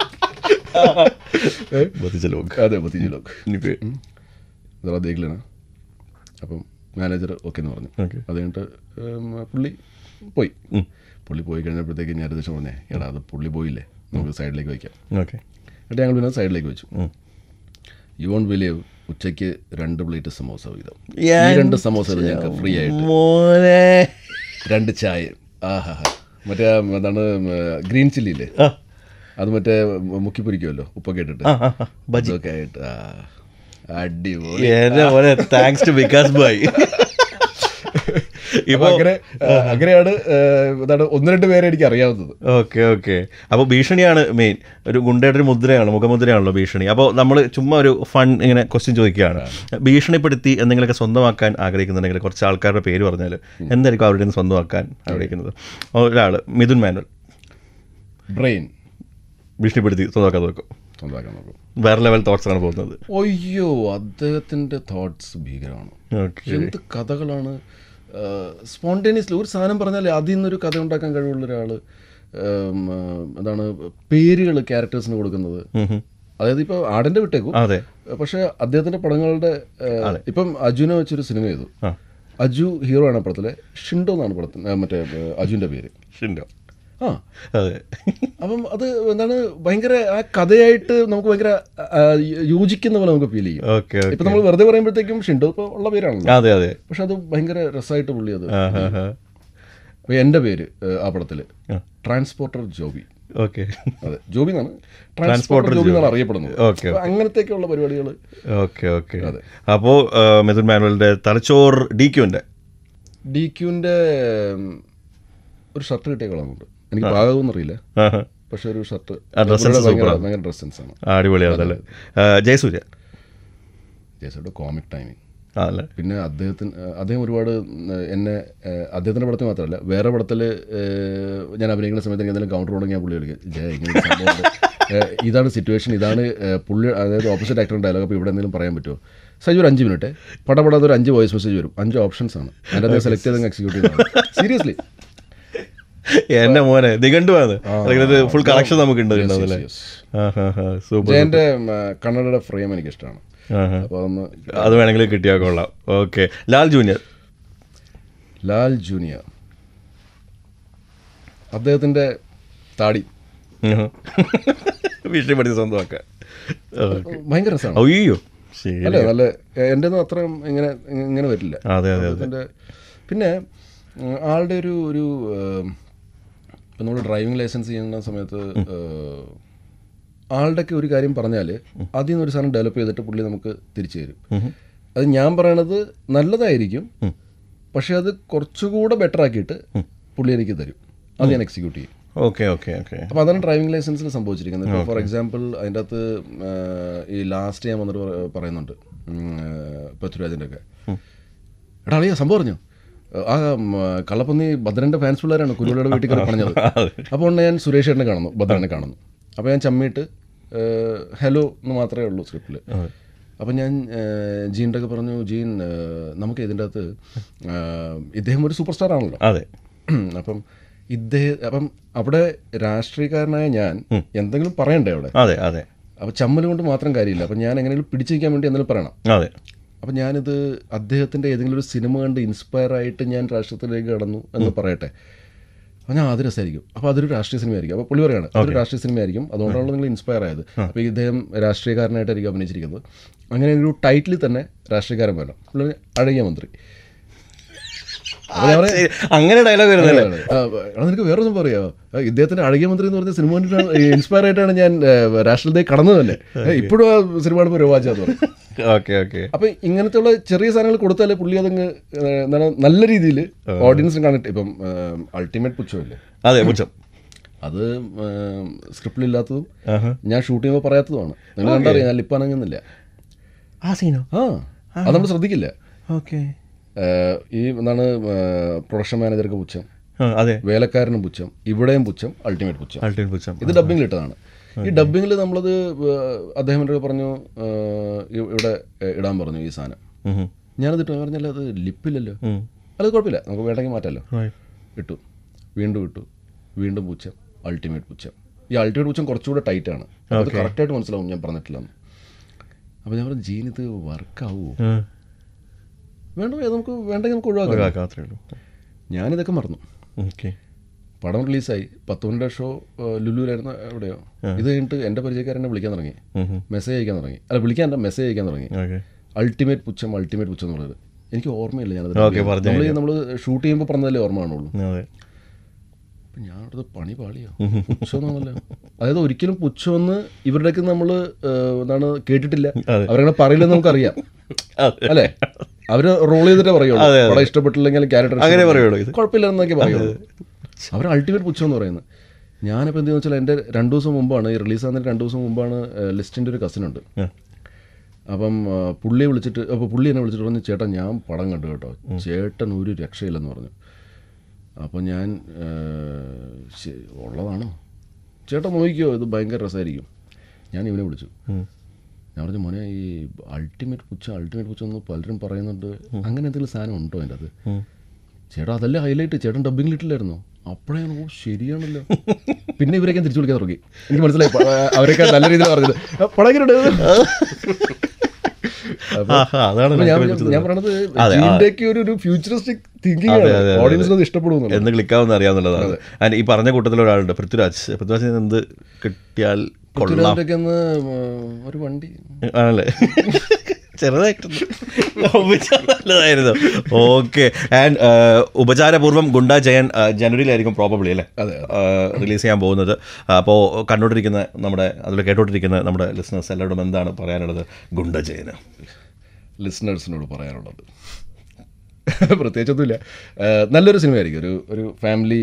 ബത്തിച്ച ലോക് അതെ ഭത്തീജ ലോക് ഇനിയിപ്പോ ഇതാ ദേഖിലാണ് അപ്പം മാനേജർ ഓക്കെ എന്ന് പറഞ്ഞു Okay. അത് കഴിഞ്ഞിട്ട് ഉം, പുള്ളി പോയി ഉം. പുള്ളി പോയി കഴിഞ്ഞപ്പോഴത്തേക്ക് ഞാൻ ദിവസം പറഞ്ഞേ എടാ അത് പുള്ളി പോയില്ലേ നമുക്ക് സൈഡിലേക്ക് വയ്ക്കാം ഓക്കെ എന്നിട്ട് ഞങ്ങൾ പിന്നെ സൈഡിലേക്ക് വെച്ചു ഉം. യു വോണ്ട് ബിലീവ് ഉച്ചയ്ക്ക് രണ്ട് പ്ലേറ്റ് സമോസ വീതം ഈ ഞാൻ- രണ്ട് സമോസ ഞങ്ങൾക്ക് ഫ്രീ ആയിട്ട് മോനെ രണ്ട് ചായ ആഹാ മറ്റേ ആ എന്താണ് ഗ്രീൻ ചില്ലി ഇല്ലേ ആ അത് മറ്റേ മുക്കി പൊരിക്കുമല്ലോ ഉപ്പൊക്കെ ഇട്ടിട്ട് ആ, ആ, ആ, ബജി ഇതൊക്കെ ആയിട്ട് ആ അടിപൊളി എന്റെ മോനെ താങ്ക്സ് ടു വികാസ് ഭായ് ഇപ്പൊ അങ്ങനെ ആ, അങ്ങനെയാണ് ആ, എന്താണ് ഒന്ന് രണ്ട് പേരെ എനിക്ക് അറിയാവുന്നത് ഓക്കെ ഓക്കെ അപ്പോൾ ഭീഷണിയാണ് മെയിൻ ഒരു ഗുണ്ടയുടെ ഒരു മുദ്രയാണ് മുഖമുദ്രയാണല്ലോ ഭീഷണി അപ്പോൾ നമ്മൾ ചുമ്മാ ഒരു ഫൺ ഇങ്ങനെ ക്വസ്റ്റ്യൻ ചോദിക്കുകയാണ് ഭീഷണിപ്പെടുത്തി എന്തെങ്കിലുമൊക്കെ സ്വന്തമാക്കാൻ ആഗ്രഹിക്കുന്നുണ്ടെങ്കിൽ കുറച്ച് ആൾക്കാരുടെ പേര് പറഞ്ഞാൽ എന്തായിരിക്കും അവരുടെ നിന്ന് സ്വന്തമാക്കാൻ ആഗ്രഹിക്കുന്നത് ഒരാൾ മിഥുൻ മാനുവൽ ബ്രെയിൻ ഭീഷണിപ്പെടുത്തി സ്വന്തമാക്കാൻ നോക്കും സ്വന്തമാക്കാൻ നോക്കും വേറെ ലെവൽ തോട്ട്സ് ആണ് പോകുന്നത് അയ്യോ അദ്ദേഹത്തിന്റെ തോട്ട്സ് ഭീകരമാണ് ഓക്കെ എന്ത് കഥകളാണ് സ്പോണ്ടേനിയസ്ലി ഒരു സാധനം പറഞ്ഞാൽ അതിൽ നിന്നൊരു കഥ ഉണ്ടാക്കാൻ കഴിവുള്ള ഒരാൾ എന്താണ് പേരുകൾ ക്യാരക്ടേഴ്സിന് കൊടുക്കുന്നത് അതായത് ഇപ്പോൾ ആടിൻ്റെ വിട്ടേക്കും അതെ പക്ഷേ അദ്ദേഹത്തിൻ്റെ പടങ്ങളുടെ ഏഹ്, ഇപ്പം അജുനെ വെച്ചൊരു സിനിമ ചെയ്തു ആ അജു ഹീറോ ആണ് പടത്തിലെ ഷിൻഡോ എന്നാണ് പടത്തിന് ഏഹ്, മറ്റേ ഏഹ്, അജുവിൻ്റെ പേര് ഷിൻഡോ ആ അതെ അപ്പം അത് എന്താണ് ഭയങ്കര ആ കഥയായിട്ട് നമുക്ക് ഭയങ്കര ആ, യോജിക്കുന്ന പോലെ നമുക്ക് ഫീൽ ചെയ്യും ഓക്കെ ഇപ്പം നമ്മൾ വെറുതെ പറയുമ്പോഴത്തേക്കും ഷിൻഡോ ഇപ്പോൾ ഉള്ള പേരാണല്ലോ അതെ അതെ പക്ഷെ അത് ഭയങ്കര രസമായിട്ട് പുള്ളി അത് ആ ഹാ ഹാ അപ്പോൾ എൻ്റെ പേര് ഏഹ്, ആ പടത്തിൽ ആ. ട്രാൻസ്പോർട്ടർ ജോബി ഓക്കെ അതെ ജോബി എന്നാണ് ട്രാൻസ്പോർട്ടർ ജോബി എന്നാണ് അറിയപ്പെടുന്നത് ഓക്കെ അപ്പോൾ അങ്ങനത്തെയൊക്കെയുള്ള പരിപാടികൾ ഓക്കെ ഓക്കെ അപ്പോൾ മിഥുൻ മാനുവലിന്റെ തലച്ചോറ് ഡി ക്യുവിന്റെ ഡി ക്യൂവിൻ്റെ ഒരു ഷർട്ട് കിട്ടിയ കളറുണ്ട് എനിക്ക് പാകമെന്നറിയില്ല പക്ഷെ ഒരു ഷർട്ട് ആ, dress sense ഭയങ്കര ഭയങ്കര ഡ്രസ് സെൻസ് ആണ് അടിപൊളിയാണല്ലേ ജയസൂര്യ ജേസയുടെ കോമിക് ടൈമിങ് ആ അല്ലേ പിന്നെ അദ്ദേഹത്തിന് അദ്ദേഹം ഒരുപാട് എന്നെ ഏഹ്, അദ്ദേഹത്തിൻ്റെ പടത്തിൽ മാത്രമല്ല വേറെ പടത്തിൽ ഞാൻ അഭിനയിക്കുന്ന സമയത്ത് എനിക്ക് എന്തെങ്കിലും കൗണ്ടർ ഉണ്ടെങ്കിൽ ഞാൻ പുള്ളി വിളിക്കും ജയ ഇങ്ങനെ ഒരു സംഭവമുണ്ട്. ഏഹ്, ഇതാണ് സിറ്റുവേഷൻ ഇതാണ് ഏഹ്, പുള്ളി അതായത് ഓപ്പോസിറ്റ് ആക്ടറിൻ്റെ ഡയലോഗ് അപ്പോൾ ഇവിടെ എന്തെങ്കിലും പറയാൻ പറ്റുമോ സജു ഒരു അഞ്ച് മിനിറ്റ് പടപടാതെ ഒരു അഞ്ച് വോയിസ് മെസ്സേജ് വരും അഞ്ച് ഓപ്ഷൻസ് ആണ് അതിൻ്റെ അദ്ദേഹം സെലക്ട് ചെയ്ത് എക്സിക്യൂട്ട് ചെയ്യുന്നത് സീരിയസ്ലി എന്റെ മോനെ ദിഗണ്ടുവാണ് അല്ലെങ്കിൽ ഫുൾ കളക്ഷൻ നമുക്ക് ഉണ്ട് അല്ലേ സൂപ്പർ ജയൻ്റെ കണ്ണടയുടെ ഫ്രെയിം എനിക്ക് ഇഷ്ടമാണ് അപ്പോൾ അതൊന്ന് അത് വേണമെങ്കിൽ കിട്ടിയാൽ കൊള്ളാം okay Lal junior Lal junior അദ്ദേഹത്തിൻ്റെ താടി ഭീഷണിപ്പെടുത്തി സ്വന്തമാക്കാൻ ഓക്കെ ഭയങ്കര രസമാണ് അയ്യോ ശരി അല്ലേ നല്ല എൻ്റെ ഒന്നും അത്രയും ഇങ്ങനെ ഇങ്ങനെ വരില്ല അതെ അതെ അതെ അതിൻ്റെ പിന്നെ ഉം, ആളുടെ ഒരു ഒരു ഇപ്പം നമ്മൾ ഡ്രൈവിംഗ് ലൈസൻസ് ചെയ്യുന്ന സമയത്ത് ഏഹ്, ആളുടെയൊക്കെ ഒരു കാര്യം പറഞ്ഞാൽ അതിൽ നിന്ന് ഒരു സാധനം ഡെവലപ്പ് ചെയ്തിട്ട് പുള്ളി നമുക്ക് തിരിച്ചു തരും അത് ഞാൻ പറയണത് നല്ലതായിരിക്കും പക്ഷേ അത് കുറച്ചുകൂടെ ബെറ്റർ ആക്കിയിട്ട് പുള്ളി എനിക്ക് തരും അത് ഞാൻ എക്സിക്യൂട്ട് ചെയ്യും ഓക്കെ ഓക്കെ ഓക്കെ അപ്പോൾ അതാണ് ഡ്രൈവിംഗ് ലൈസൻസിൽ സംഭവിച്ചിരിക്കുന്നത് ഇപ്പോൾ ഫോർ എക്സാമ്പിൾ അതിൻ്റെ അകത്ത് ആ, ഈ ലാസ്റ്റ് ഞാൻ വന്നിട്ട് പറ- പറയുന്നുണ്ട് ഉം, ആ, പൃഥ്വിരാജിൻ്റെ ഒക്കെ എടാ അളിയ സംഭവം പറഞ്ഞു ആ ഉം, കള്ളപ്പന്നി ഭദ്രൻ്റെ ഫാൻസ് പിള്ളേരാണ് കുരുവിയുടെ വീട്ടിൽ കയറി പറഞ്ഞത് അപ്പോൾ ഞാൻ സുരേഷ് ഏട്ടനെ കാണുന്നു ഭദ്രനെ കാണുന്നു അപ്പോൾ ഞാൻ ചമ്മിയിട്ട് ഹലോ എന്ന് മാത്രമേ ഉള്ളൂ സ്ക്രിപ്റ്റിൽ അപ്പം ഞാൻ ജീൻ്റെ ഒക്കെ പറഞ്ഞു ജീൻ ആ, നമുക്ക് ഇതിൻ്റെ അകത്ത് ആ, ഇദ്ദേഹം ഒരു സൂപ്പർ സ്റ്റാർ ആണല്ലോ അതെ അപ്പം ഇദ്ദേഹം അപ്പം അവിടെ രാഷ്ട്രീയക്കാരനായ ഞാൻ എന്തെങ്കിലും പറയണ്ടേ അവിടെ അതെ അതെ അപ്പം ചമ്മൽ കൊണ്ട് മാത്രം കാര്യമില്ല അപ്പം ഞാൻ എങ്ങനെയെങ്കിലും പിടിച്ചു നിൽക്കാൻ വേണ്ടി എന്തെങ്കിലും പറയണം അതെ അപ്പം ഞാനിത് അദ്ദേഹത്തിൻ്റെ ഏതെങ്കിലും ഒരു സിനിമ കണ്ട് ഇൻസ്പയർ ആയിട്ട് ഞാൻ രാഷ്ട്രീയത്തിലേക്ക് കടന്നു എന്ന് പറയട്ടെ അപ്പോൾ ഞാൻ അത് രസമായിരിക്കും അപ്പോൾ അതൊരു രാഷ്ട്രീയ സിനിമയായിരിക്കും അപ്പോൾ പുള്ളി പറയാണ് അതൊരു രാഷ്ട്രീയ സിനിമയായിരിക്കും അതുകൊണ്ടാണല്ലോ നിങ്ങൾ ഇൻസ്പയർ ആയത് അപ്പോൾ ഇദ്ദേഹം രാഷ്ട്രീയക്കാരനായിട്ടായിരിക്കും അഭിനയിച്ചിരിക്കുന്നത് അങ്ങനെ ഒരു ടൈറ്റിൽ തന്നെ രാഷ്ട്രീയക്കാരൻ വേണം പുള്ളി അഴകിയ മന്ത്രി അപ്പൊ ഞാൻ പറയാം, ശരി. അങ്ങനെ ഡയലോഗ് വരുന്നല്ലേ ആ, എടാ, നിനക്ക് വേറെ ഒന്നും പറയാ ഇദ്ദേഹത്തിന്റെ അഴകിയ മന്ത്രി എന്ന് പറഞ്ഞ സിനിമ കണ്ടിട്ടാണ് ഇൻസ്പയർ ആയിട്ടാണ് ഞാൻ രാഷ്ട്രീയത്തെ കടന്നത് തന്നെ ഇപ്പോഴും ആ സിനിമ കാണുമ്പോൾ രോമാഞ്ചാന്ന് പറയും ഓക്കെ ഓക്കെ അപ്പൊ ഇങ്ങനത്തെ ഉള്ള ചെറിയ സാധനങ്ങൾ കൊടുത്താലേ പുള്ളി അതങ്ങ് ഏ, എന്താണ് നല്ല രീതിയിൽ ഓഡിയൻസിന് കണ്ടിട്ട് ഇപ്പം അൾട്ടിമേറ്റ് പുച്ഛമില്ലേ അതെ പുച്ഛം അത് സ്ക്രിപ്റ്റിലില്ലാത്തതും ഞാൻ ഷൂട്ട് ചെയ്യുമ്പോൾ പറയാത്തതുമാണ് നിങ്ങൾ കണ്ടറിയാം ഞാൻ ലിപ്പ് അനങ്ങുന്നില്ല ആ സീനോ ആ അത് നമ്മൾ ശ്രദ്ധിക്കില്ല ഓക്കെ ഏ, ഈ എന്താണ് പ്രൊഡക്ഷൻ മാനേജർക്ക് പുച്ഛം അതെ വേലക്കാരനും പുച്ഛം ഇവിടെയും പുച്ഛം അൾട്ടിമേറ്റ് പുച്ഛം അൾട്ടിമേറ്റ് പുച്ഛം ഇത് ഡബിങ്ങിൽ ഇട്ടതാണ് ഈ ഡബിങ്ങിൽ നമ്മളത് ഏഹ്, അദ്ദേഹം എൻ്റെ അടുത്ത് പറഞ്ഞു ഏഹ്, ഇ- ഇവിടെ ഏഹ്, ഇടാൻ പറഞ്ഞു ഈ സാധനം ഉം. ഞാനത് ഇട്ടു പറഞ്ഞല്ലോ അത് ലിപ്പില്ലല്ലോ ഉം. അത് കുഴപ്പമില്ല നമുക്ക് വേണ്ടെങ്കിൽ മാറ്റാമല്ലോ Right. ഇട്ടു വീണ്ടും ഇട്ടു വീണ്ടും പുച്ഛം അൾട്ടിമേറ്റ് പുച്ഛം ഈ അൾട്ടിമേറ്റ് പുച്ഛം കുറച്ചുകൂടെ ടൈറ്റ് ആണ് അത് കറക്റ്റായിട്ട് മനസ്സിലാവും ഞാൻ പറഞ്ഞിട്ടില്ലെന്ന് അപ്പോൾ ഞാൻ പറഞ്ഞു ജീൻ ഇത് വർക്കാവുമോ ഉം. വേണ്ട അത് നമുക്ക് വേണ്ടെങ്കിൽ നമുക്ക് ഒഴിവാക്കാം ഒഴിവാക്കാം, അത്രേ ഉള്ളൂ ഞാനിതൊക്കെ മറന്നു ഓക്കെ പടം റിലീസായി പത്ത് മണിയുടെ ഷോ ലുലുവിലായിരുന്നു എവിടെയോ ഇത് കഴിഞ്ഞിട്ട് എൻ്റെ പരിചയക്കാരനെ വിളിക്കാൻ തുടങ്ങി മെസ്സേജ് അയക്കാൻ തുടങ്ങി അല്ല വിളിക്കാൻ മെസ്സേജ് അയക്കാൻ തുടങ്ങി ഓക്കെ അൾട്ടിമേറ്റ് പുച്ഛം അൾട്ടിമേറ്റ് പുച്ഛം എന്നുള്ളത് എനിക്ക് ഓർമ്മയില്ല ഞാനത് Okay, പറഞ്ഞു നമ്മൾ നമ്മൾ ഷൂട്ട് ചെയ്യുമ്പോൾ പറഞ്ഞതല്ലേ ഓർമ്മ കാണുള്ളൂ അതെ അപ്പം ഞാൻ അടുത്ത് പണി പാളിയോ പുച്ഛമെന്നാണല്ലോ അതായത് ഒരിക്കലും പുച്ഛമെന്ന് ഇവരുടെയൊക്കെ നമ്മൾ എന്താണ് കേട്ടിട്ടില്ല അതെ. അവരങ്ങനെ പറയില്ലെന്ന് നമുക്കറിയാം അതെ. അല്ലേ അവര് റോൾ ചെയ്തിട്ടേ പറയുള്ളൂ അതെ, അതെ. പടം ഇഷ്ടപ്പെട്ടില്ലെങ്കിൽ ക്യാരക്ടർ അങ്ങനെ പറയുള്ളൂ ഇത്. കുഴപ്പമില്ല എന്നൊക്കെ പറയുള്ളൂ അവർ അൾട്ടിമേറ്റ് പുച്ഛം എന്ന് പറയുന്നത് ഞാനിപ്പോൾ എന്തെന്ന് വെച്ചാൽ എൻ്റെ രണ്ട് ദിവസം മുമ്പാണ് ഈ റിലീസ് ആകുന്നതിന് രണ്ട് ദിവസം മുമ്പാണ് ലിസ്റ്റിൻ്റെ ഒരു കസിൻ ഉണ്ട് ആ. അപ്പം ആ, പുള്ളിയെ വിളിച്ചിട്ട് അപ്പോൾ പുള്ളി എന്നെ വിളിച്ചിട്ട് പറഞ്ഞു ചേട്ടാ ഞാൻ പടം കണ്ടു കേട്ടോ ചേട്ടൻ ഒരു രക്ഷയില്ലെന്ന് പറഞ്ഞു അപ്പോൾ ഞാൻ ആ, ശരി, ഉള്ളതാണോ ചേട്ടൻ നോക്കിയോ ഇത് ഭയങ്കര രസമായിരിക്കും ഞാൻ ഇവനെ വിളിച്ചു ഉം. ഞാൻ പറഞ്ഞു മോനെ ഈ അൾട്ടിമേറ്റ് പുച്ഛം അൾട്ടിമേറ്റ് പുച്ഛം എന്ന് പലരും പറയുന്നുണ്ട് അങ്ങനെ എന്തെങ്കിലും സാധനം ഉണ്ടോ അതിൻ്റെ അത് ഉം. ചേട്ടാ അതല്ലേ ഹൈലൈറ്റ് ചേട്ടൻ ഡബിംഗ് ഇട്ടില്ലായിരുന്നോ അപ്പോഴാണ് ഓ ശരിയാണല്ലോ പിന്നെ ഇവരൊക്കെ തിരിച്ചു വിളിക്കാൻ തുടങ്ങി എനിക്ക് മനസ്സിലായി പ- അവരൊക്കെ നല്ല രീതിയിൽ പറഞ്ഞത് "ആ, പടം എങ്ങനെയുണ്ട്?" അപ്പൊ ആഹാ, അതാണ് അപ്പൊ ഞാൻ ultimate പുച്ഛം. ഞാൻ പറഞ്ഞത് അതെ, ജീൻ്റെയൊക്കെ ഒരു ഒരു ഫ്യൂച്ചറിസ്റ്റിക് തിങ്കിങ് അതെ, ആണ് അതെ, അതെ. ഓഡിയൻസിന് അത് ഇഷ്ടപ്പെടുന്നു എന്ന് ക്ലിക്കാവുന്ന അറിയാവുന്നതാണ് ആൻഡ് ഈ പറഞ്ഞ കൂട്ടത്തിൽ ഒരാളുണ്ട് പൃഥ്വിരാജ് പൃഥ്വിരാജിന് എന്ത് കിട്ടിയാൽ കൊള്ളാം പൃഥ്വിരാജൊക്കെ ഒന്ന് ഒരു വണ്ടി ആണല്ലേ ചെറുതായിട്ടുണ്ട് ഉപചാരം നല്ലതായിരുന്നു ഓക്കെ ആൻഡ് ഉപചാരപൂർവ്വം ഗുണ്ട ജയൻ ആ, ജനുവരിയിലായിരിക്കും പ്രോബബ്ലി അല്ലേ അതെ, റിലീസ് ചെയ്യാൻ പോകുന്നത് അപ്പോൾ കണ്ടുകൊണ്ടിരിക്കുന്ന നമ്മുടെ അതിൽ കേട്ടോണ്ടിരിക്കുന്ന നമ്മുടെ ലിസണേഴ്സ് എല്ലാവരോടും എന്താണ് പറയാനുള്ളത് ഗുണ്ട ജയന് ലിസണേഴ്സിനോട് പറയാനുള്ളത് പ്രത്യേകിച്ചൊന്നുമില്ല ഏഹ് നല്ലൊരു സിനിമയായിരിക്കും ഒരു ഒരു ഫാമിലി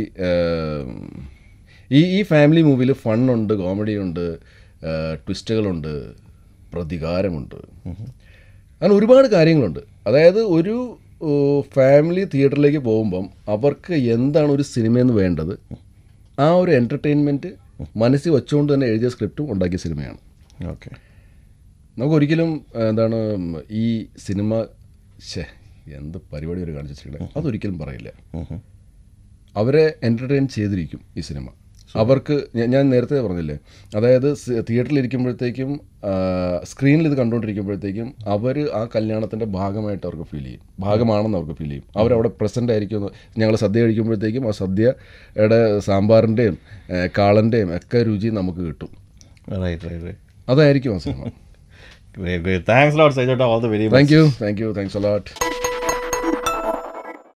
ഈ ഈ ഫാമിലി മൂവിയിൽ ഫണ്ണുണ്ട് കോമഡി ഉണ്ട് ട്വിസ്റ്റുകളുണ്ട് പ്രതികാരമുണ്ട് അങ്ങനെ ഒരുപാട് കാര്യങ്ങളുണ്ട് അതായത് ഒരു ഫാമിലി തിയേറ്ററിലേക്ക് പോകുമ്പം അവർക്ക് എന്താണ് ഒരു സിനിമയെന്ന് വേണ്ടത് ആ ഒരു എൻ്റർടൈൻമെൻറ്റ് മനസ്സിൽ വെച്ചുകൊണ്ട് തന്നെ എഴുതിയ സ്ക്രിപ്റ്റും ഉണ്ടാക്കിയ സിനിമയാണ് ഓക്കെ നമുക്കൊരിക്കലും ആ, എന്താണ് ഈ സിനിമ ശേ എന്ത് പരിപാടി ഒരു കാണിച്ചു വെച്ചിട്ടുള്ളത് അതൊരിക്കലും പറയില്ല അവരെ എൻ്റർടൈൻ ചെയ്തിരിക്കും ഈ സിനിമ അവർക്ക് ഞ- ഞാൻ നേരത്തെ പറഞ്ഞില്ലേ അതായത് സ് തിയേറ്ററിൽ ഇരിക്കുമ്പോഴത്തേക്കും സ്ക്രീനിൽ ഇത് കണ്ടുകൊണ്ടിരിക്കുമ്പോഴത്തേക്കും അവർ ആ കല്യാണത്തിൻ്റെ ഭാഗമായിട്ട് അവർക്ക് ഫീൽ ചെയ്യും ഭാഗമാണെന്ന് അവർക്ക് ഫീൽ ചെയ്യും അവരവിടെ പ്രസൻ്റ് ആയിരിക്കും ഞങ്ങൾ സദ്യ കഴിക്കുമ്പോഴത്തേക്കും ആ സദ്യയുടെ സാമ്പാറിൻ്റെയും കാളൻ്റെയും ഒക്കെ രുചി നമുക്ക് കിട്ടും റൈറ്റ് റൈറ്റ് റൈറ്റ് അതായിരിക്കും ആ സിനിമ ഗ്രേറ്റ് ഗ്രേറ്റ് താങ്ക്സ് ലോട്ട് സൈജോട്ടോ all the very thank you thank you thanks allot